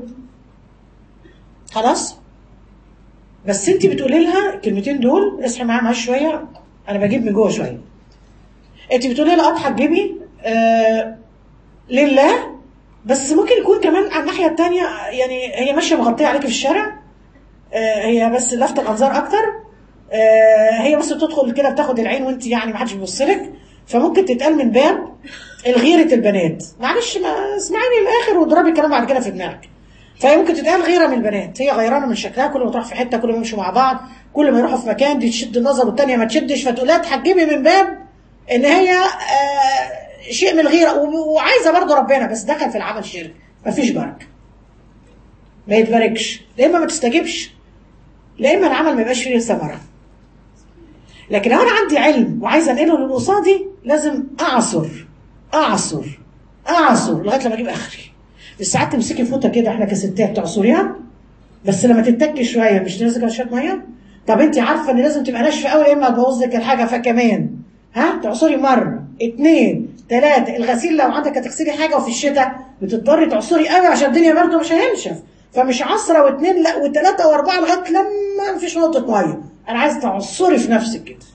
خلاص بس انت بتقولي لها الكلمتين دول اصحي معايا معايا شويه انا بجيب من جوه شويه انت بتقولي لها اضحك جيبي آه لله بس ممكن يكون كمان على الناحيه الثانيه يعني هي ماشيه مغطيه عليكي في الشارع آه هي بس لفت الانظار اكتر آه هي بس بتدخل كده بتاخد العين وانت يعني ما حدش بيبص لك فممكن تتقال من باب الغيرة البنات معلش ما اسمعيني الاخر واضربي الكلام بعد كده في دماغك فيمكن تتقال غيره من البنات هي غيرانه من شكلها كل ما تروح في حته كل ما يمشوا مع بعض كل ما يروحوا في مكان دي تشد النظر والتانيه ما تشدش فتقول لها تحجبي من باب ان هي آه شيء من الغيره و- وعايزه برضه ربنا بس دخل في العمل شرك مفيش بركه ما يتباركش لا اما ما تستجبش لا اما العمل ما يبقاش فيه ثمره لكن لو انا عندي علم وعايزه انقله للي قصادي لازم اعصر اعصر اعصر لغايه لما اجيب اخري بس ساعات تمسكي فوطه كده احنا كستات تعصريها بس لما تتكي شويه مش تنزل شويه ميه طب انت عارفه ان لازم تبقى ناشفه قوي يا اما تبوظ لك الحاجه فكمان ها تعصري مره اتنين تلاته الغسيل لو عندك هتغسلي حاجه وفي الشتاء بتضطري تعصري قوي عشان الدنيا برضه مش هينشف فمش عصره واثنين لا وثلاثه واربعه لغايه لما مفيش نقطه ميه انا عايز تعصري في نفسك كده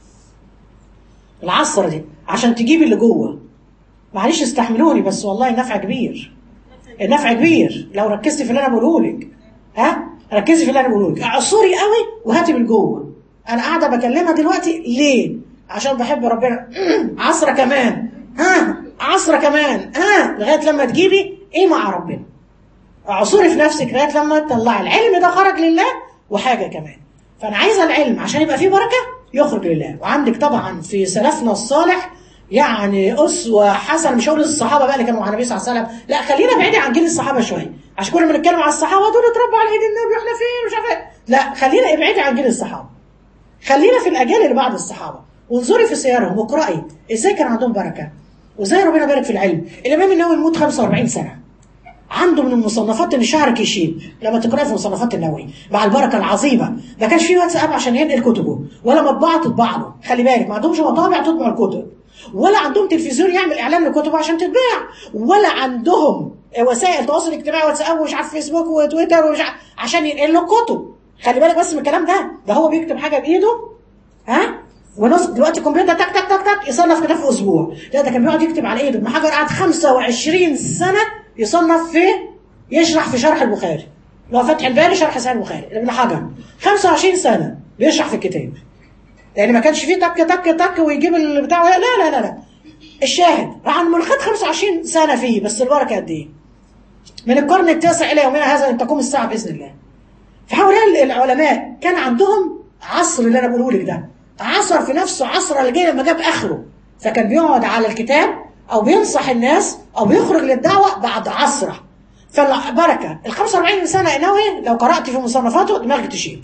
العصره دي عشان تجيبي اللي جوه معلش استحملوني بس والله النفع كبير النفع كبير لو ركزتي في اللي انا بقوله لك ها ركزي في اللي انا بقوله لك اعصري قوي وهاتي من جوه انا قاعده بكلمها دلوقتي ليه عشان بحب ربنا عصره كمان ها عصره كمان ها لغايه لما تجيبي ايه مع ربنا اعصري في نفسك لغايه لما تطلعي العلم ده خرج لله وحاجه كمان فانا عايزه العلم عشان يبقى فيه بركه يخرج لله وعندك طبعا في سلفنا الصالح يعني اسوه حسنه مش هقول الصحابه بقى اللي كانوا مع النبي صلى الله عليه وسلم لا خلينا بعيد عن جيل الصحابه شويه عشان كل ما نتكلم على الصحابه دول اتربوا على ايد النبي واحنا فين مش عارف إيه. لا خلينا ابعدي عن جيل الصحابه خلينا في الاجيال اللي بعد الصحابه وانظري في سيرهم واقراي ازاي كان عندهم بركه وازاي ربنا بارك في العلم الامام النووي يموت 45 سنه عنده من المصنفات ان شعرك يشيب لما تقراي في مصنفات النووي مع البركه العظيمه ما كانش فيه واتساب عشان ينقل كتبه ولا مطبعه تطبع له خلي بالك ما عندهمش مطابع تطبع الكتب ولا عندهم تلفزيون يعمل اعلان لكتبه عشان تتباع ولا عندهم وسائل تواصل اجتماعي واتساب ومش عارف فيسبوك وتويتر ومش عارف عشان ينقل له كتب خلي بالك بس من الكلام ده ده هو بيكتب حاجه بايده ها ونص دلوقتي الكمبيوتر تك تك تك تك يصنف كده في اسبوع لا ده كان بيقعد يكتب على ايده ابن حجر قعد 25 سنه يصنف في يشرح في شرح البخاري لو فتح الباري شرح صحيح البخاري ابن حجر 25 سنه بيشرح في الكتاب لان ما كانش فيه تك تك تك ويجيب البتاع لا لا لا لا الشاهد راح من خد 25 سنه فيه بس البركه قد ايه؟ من القرن التاسع الى يومنا هذا ان تقوم الساعه باذن الله فهؤلاء العلماء كان عندهم عصر اللي انا بقوله لك ده عصر في نفسه عصر اللي جاي لما جاب اخره فكان بيقعد على الكتاب او بينصح الناس او بيخرج للدعوه بعد عصره فالبركه ال 45 سنه نووي لو قرات في مصنفاته دماغك تشيب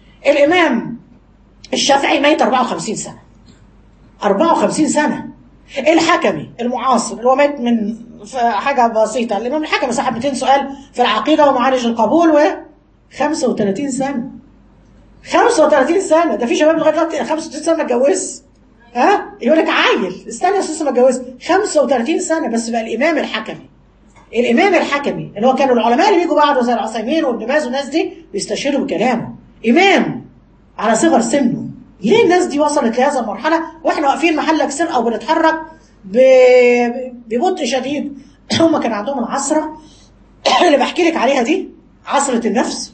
الامام الشافعي ميت 54 سنه 54 سنه الحكمي المعاصر اللي هو مات من حاجه بسيطه الامام الحكمي صاحب 200 سؤال في العقيده ومعارج القبول و 35 سنه 35 سنه ده في شباب لغايه دلوقتي 35 سنه ما اتجوزش ها يقول لك عيل استنى يا استاذ ما اتجوزش 35 سنه بس بقى الامام الحكمي الامام الحكمي اللي هو كانوا العلماء اللي بيجوا بعده زي العثيمين وابن باز والناس دي بيستشهدوا بكلامه امام على صغر سنه ليه الناس دي وصلت لهذه المرحله واحنا واقفين محلك سر او بنتحرك ببطء شديد هم كان عندهم العصره اللي بحكي لك عليها دي عصره النفس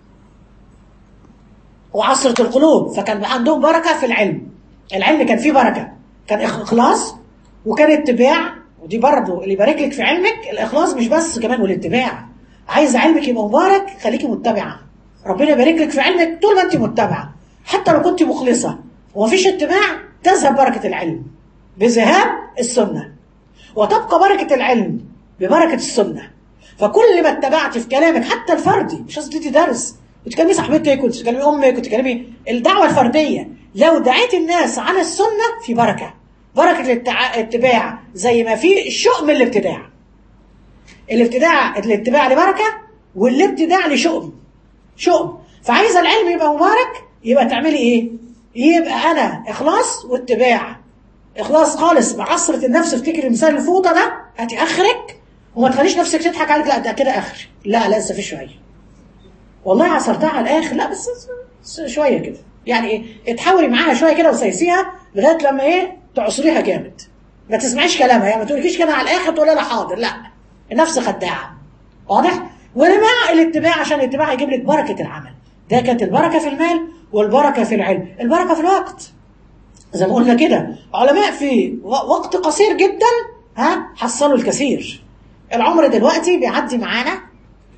وعصرة القلوب فكان عندهم بركة في العلم العلم كان فيه بركة كان إخلاص وكان اتباع ودي برضه اللي يبارك لك في علمك الإخلاص مش بس كمان والاتباع عايز علمك يبقى مبارك خليكي متبعة ربنا يبارك لك في علمك طول ما أنت متبعة حتى لو كنت مخلصة ومفيش اتباع تذهب بركة العلم بذهاب السنة وتبقى بركة العلم ببركة السنة فكل ما اتبعت في كلامك حتى الفردي مش لازم تدي درس وتكلمي صاحبتك وتكلمي امك وتكلمي الدعوه الفرديه لو دعيت الناس على السنه في بركه بركه الاتباع زي ما في شؤم الابتداع الابتداع الاتباع لبركه والابتداع لشؤم شؤم فعايزه العلم يبقى مبارك يبقى تعملي ايه يبقى انا اخلاص واتباع اخلاص خالص بعصره النفس افتكري مثال الفوطه ده هاتي اخرك وما تخليش نفسك تضحك عليك لا ده كده اخر لا لا لسه في شويه والله عصرتها على الاخر لا بس شويه كده يعني ايه تحاوري معاها شويه كده وسيسيها لغايه لما ايه تعصريها جامد ما تسمعيش كلامها يعني ما تقولكيش كده على الاخر تقولي لها حاضر لا النفس خداعه واضح ومع الاتباع عشان الاتباع يجيب لك بركه العمل ده كانت البركه في المال والبركه في العلم البركه في الوقت زي ما قلنا كده علماء في وقت قصير جدا ها حصلوا الكثير العمر دلوقتي بيعدي معانا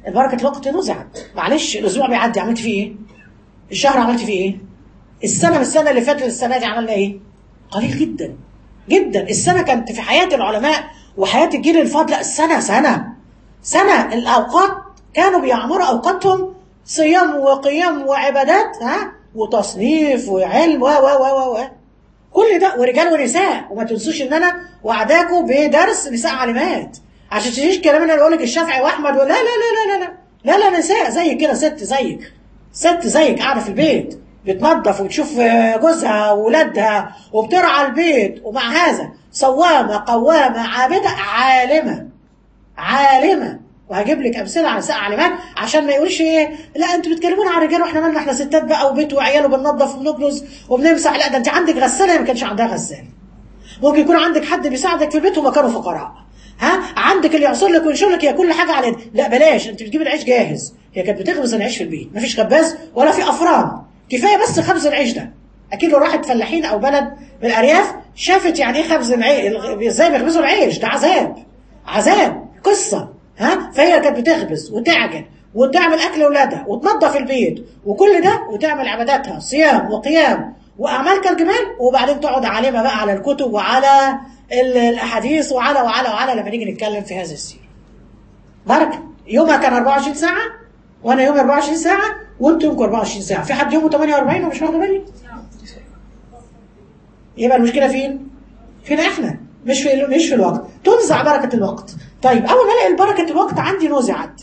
البركه الوقت نزعت معلش الاسبوع بيعدي عملت فيه ايه الشهر عملت فيه ايه السنه من السنه اللي فاتت السنه دي عملنا ايه قليل جدا جدا السنه كانت في حياه العلماء وحياه الجيل الفاضل لا السنه سنه سنه الاوقات كانوا بيعمروا اوقاتهم صيام وقيام وعبادات ها وتصنيف وعلم و و و و كل ده ورجال ونساء وما تنسوش ان انا وعداكم بدرس نساء عالمات عشان تجيش كلام انا بقول لك الشافعي واحمد ولا لا لا لا لا لا لا لا نساء زيك كده ست زيك ست زيك قاعده في البيت بتنظف وتشوف جوزها وولادها وبترعى البيت ومع هذا صوامه قوامه عابده عالمه عالمه وهجيب لك امثله على نساء عالمات عشان ما يقولش ايه لا انتوا بتكلمونا عن رجال واحنا مالنا احنا ستات بقى وبيت وعيال وبننظف وبنكنس وبنمسح لا ده انت عندك غساله ما كانش عندها غساله ممكن يكون عندك حد بيساعدك في البيت وما كانوا فقراء ها عندك اللي يعصر لك وينشر لك هي كل حاجه على يد. لا بلاش انت بتجيب العيش جاهز هي كانت بتخبز العيش في البيت مفيش خباز ولا في افران كفايه بس خبز العيش ده اكيد لو راحت فلاحين او بلد من الارياف شافت يعني ايه خبز العيش ازاي بيخبزوا العيش ده عذاب عذاب قصه ها فهي كانت بتخبز وتعجن وتعمل اكل اولادها وتنظف البيت وكل ده وتعمل عباداتها صيام وقيام واعمال كالجمال وبعدين تقعد عالمه بقى على الكتب وعلى الاحاديث وعلى وعلى وعلى لما نيجي نتكلم في هذه السيره. بركه يومها كان 24 ساعه وانا يومي 24 ساعه وانتم يومكم 24 ساعه، في حد يومه 48 ومش واخد بالي؟ يبقى المشكله فين؟ فينا احنا مش في مش في الوقت، تنزع بركه الوقت. طيب اول ما الاقي بركه الوقت عندي نزعت.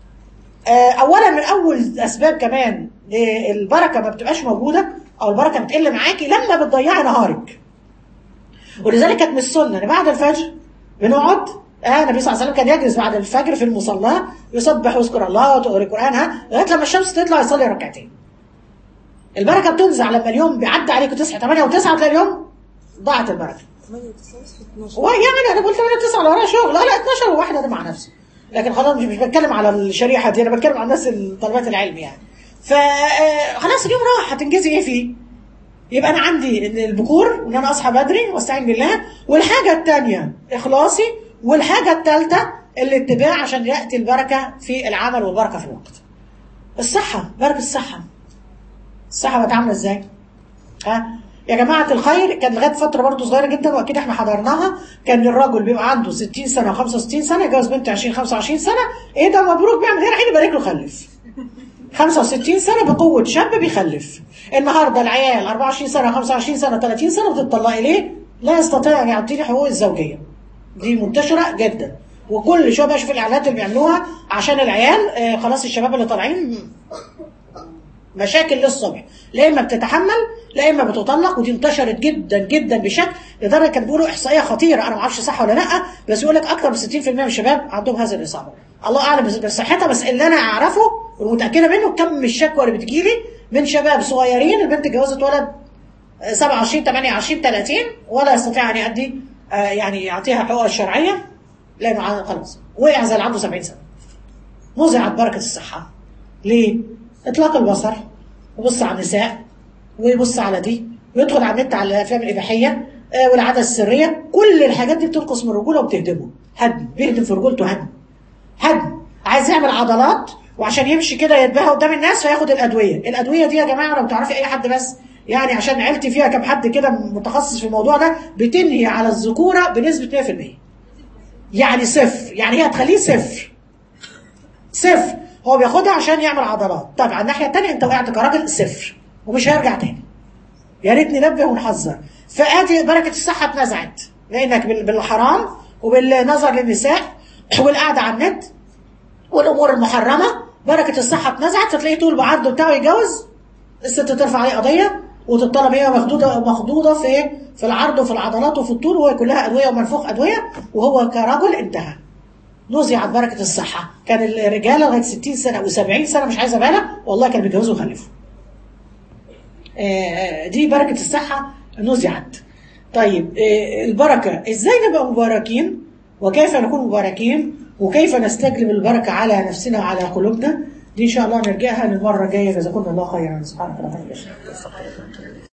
اولا من اول الاسباب كمان البركه ما بتبقاش موجوده او البركه بتقل معاكي لما بتضيعي نهارك. ولذلك كانت من السنه ان بعد الفجر بنقعد آه النبي صلى الله عليه وسلم كان يجلس بعد الفجر في المصلى يسبح ويذكر الله وتقرا القران ها لغايه لما الشمس تطلع يصلي ركعتين. البركه بتنزع لما اليوم بيعدي عليك وتصحى 8 و9 تلاقي اليوم ضاعت البركه. 8 و 9 12 ويعني انا قلت 8 9 لو ورايا شغل لا لا 12 وواحده ده مع نفسي. لكن خلاص مش, مش بتكلم على الشريحه دي انا بتكلم على الناس طلبات العلم يعني. فخلاص اليوم راح هتنجزي ايه فيه؟ يبقى انا عندي البكور ان انا اصحى بدري واستعين بالله والحاجه الثانيه اخلاصي والحاجه الثالثه الاتباع عشان ياتي البركه في العمل والبركه في الوقت. الصحه بركه الصحه. الصحه بقت عامله ازاي؟ ها؟ يا جماعة الخير كان لغاية فترة برضه صغيرة جدا وأكيد احنا حضرناها كان الراجل بيبقى عنده 60 سنة و65 سنة يتجوز بنت 20 25 سنة إيه ده مبروك بيعمل إيه رايحين يبارك له خلف 65 سنة بقوة شاب بيخلف النهاردة العيال 24 سنة 25 سنة 30 سنة بتطلقي ليه؟ لا يستطيع أن يعطيني حقوق الزوجية دي منتشرة جدا وكل شوية بشوف الإعلانات اللي بيعملوها عشان العيال آه خلاص الشباب اللي طالعين مشاكل للصبح لا اما بتتحمل لا اما بتطلق ودي انتشرت جدا جدا بشكل لدرجه كانوا بيقولوا احصائيه خطيره انا ما اعرفش صح ولا لا بس يقول لك اكثر من 60% من الشباب عندهم هذه الاصابه الله اعلم بصحتها بس اللي انا اعرفه والمتاكده منه كم الشكوى اللي بتجيلي من شباب صغيرين البنت اتجوزت ولد 27 28 30 ولا يستطيع ان يؤدي يعني يعطيها حقوقها الشرعيه لانه خلاص وقع زي اللي عنده 70 سنه نزعت بركه الصحه ليه؟ اطلاق البصر وبص على النساء ويبص على دي ويدخل على النت على الافلام الاباحيه آه والعاده السريه كل الحاجات دي بتنقص من الرجوله وبتهدمه هدم بيهدم في رجولته هدم هدم عايز يعمل عضلات وعشان يمشي كده يتباهى قدام الناس فياخد الادويه الادويه دي يا جماعه لو تعرفي اي حد بس يعني عشان عيلتي فيها كم حد كده متخصص في الموضوع ده بتنهي على الذكوره بنسبه 100% يعني صفر يعني هي هتخليه صفر صفر هو بياخدها عشان يعمل عضلات طبعا على الناحيه الثانيه انت وقعت كراجل صفر ومش هيرجع تاني يا ريت ننبه ونحذر فادي بركه الصحه اتنزعت لانك بالحرام وبالنظر للنساء والقعده على النت والامور المحرمه بركه الصحه اتنزعت فتلاقيه طول بعرضه بتاعه يتجوز الست ترفع عليه قضيه وتطلب هي مخدوده مخضوضه في في العرض وفي العضلات وفي الطول وهي كلها ادويه ومنفوخ ادويه وهو كرجل انتهى نزعت بركة الصحة كان الرجالة لغاية 60 سنة و70 سنة مش عايزة بالك والله كانوا بيتجوزوا ويخلفوا دي بركة الصحة نزعت طيب البركة ازاي نبقى مباركين وكيف نكون مباركين وكيف نستجلب البركة على نفسنا وعلى قلوبنا دي ان شاء الله نرجعها للمرة الجاية جزاكم الله خيرا سبحانك اللهم وبحمدك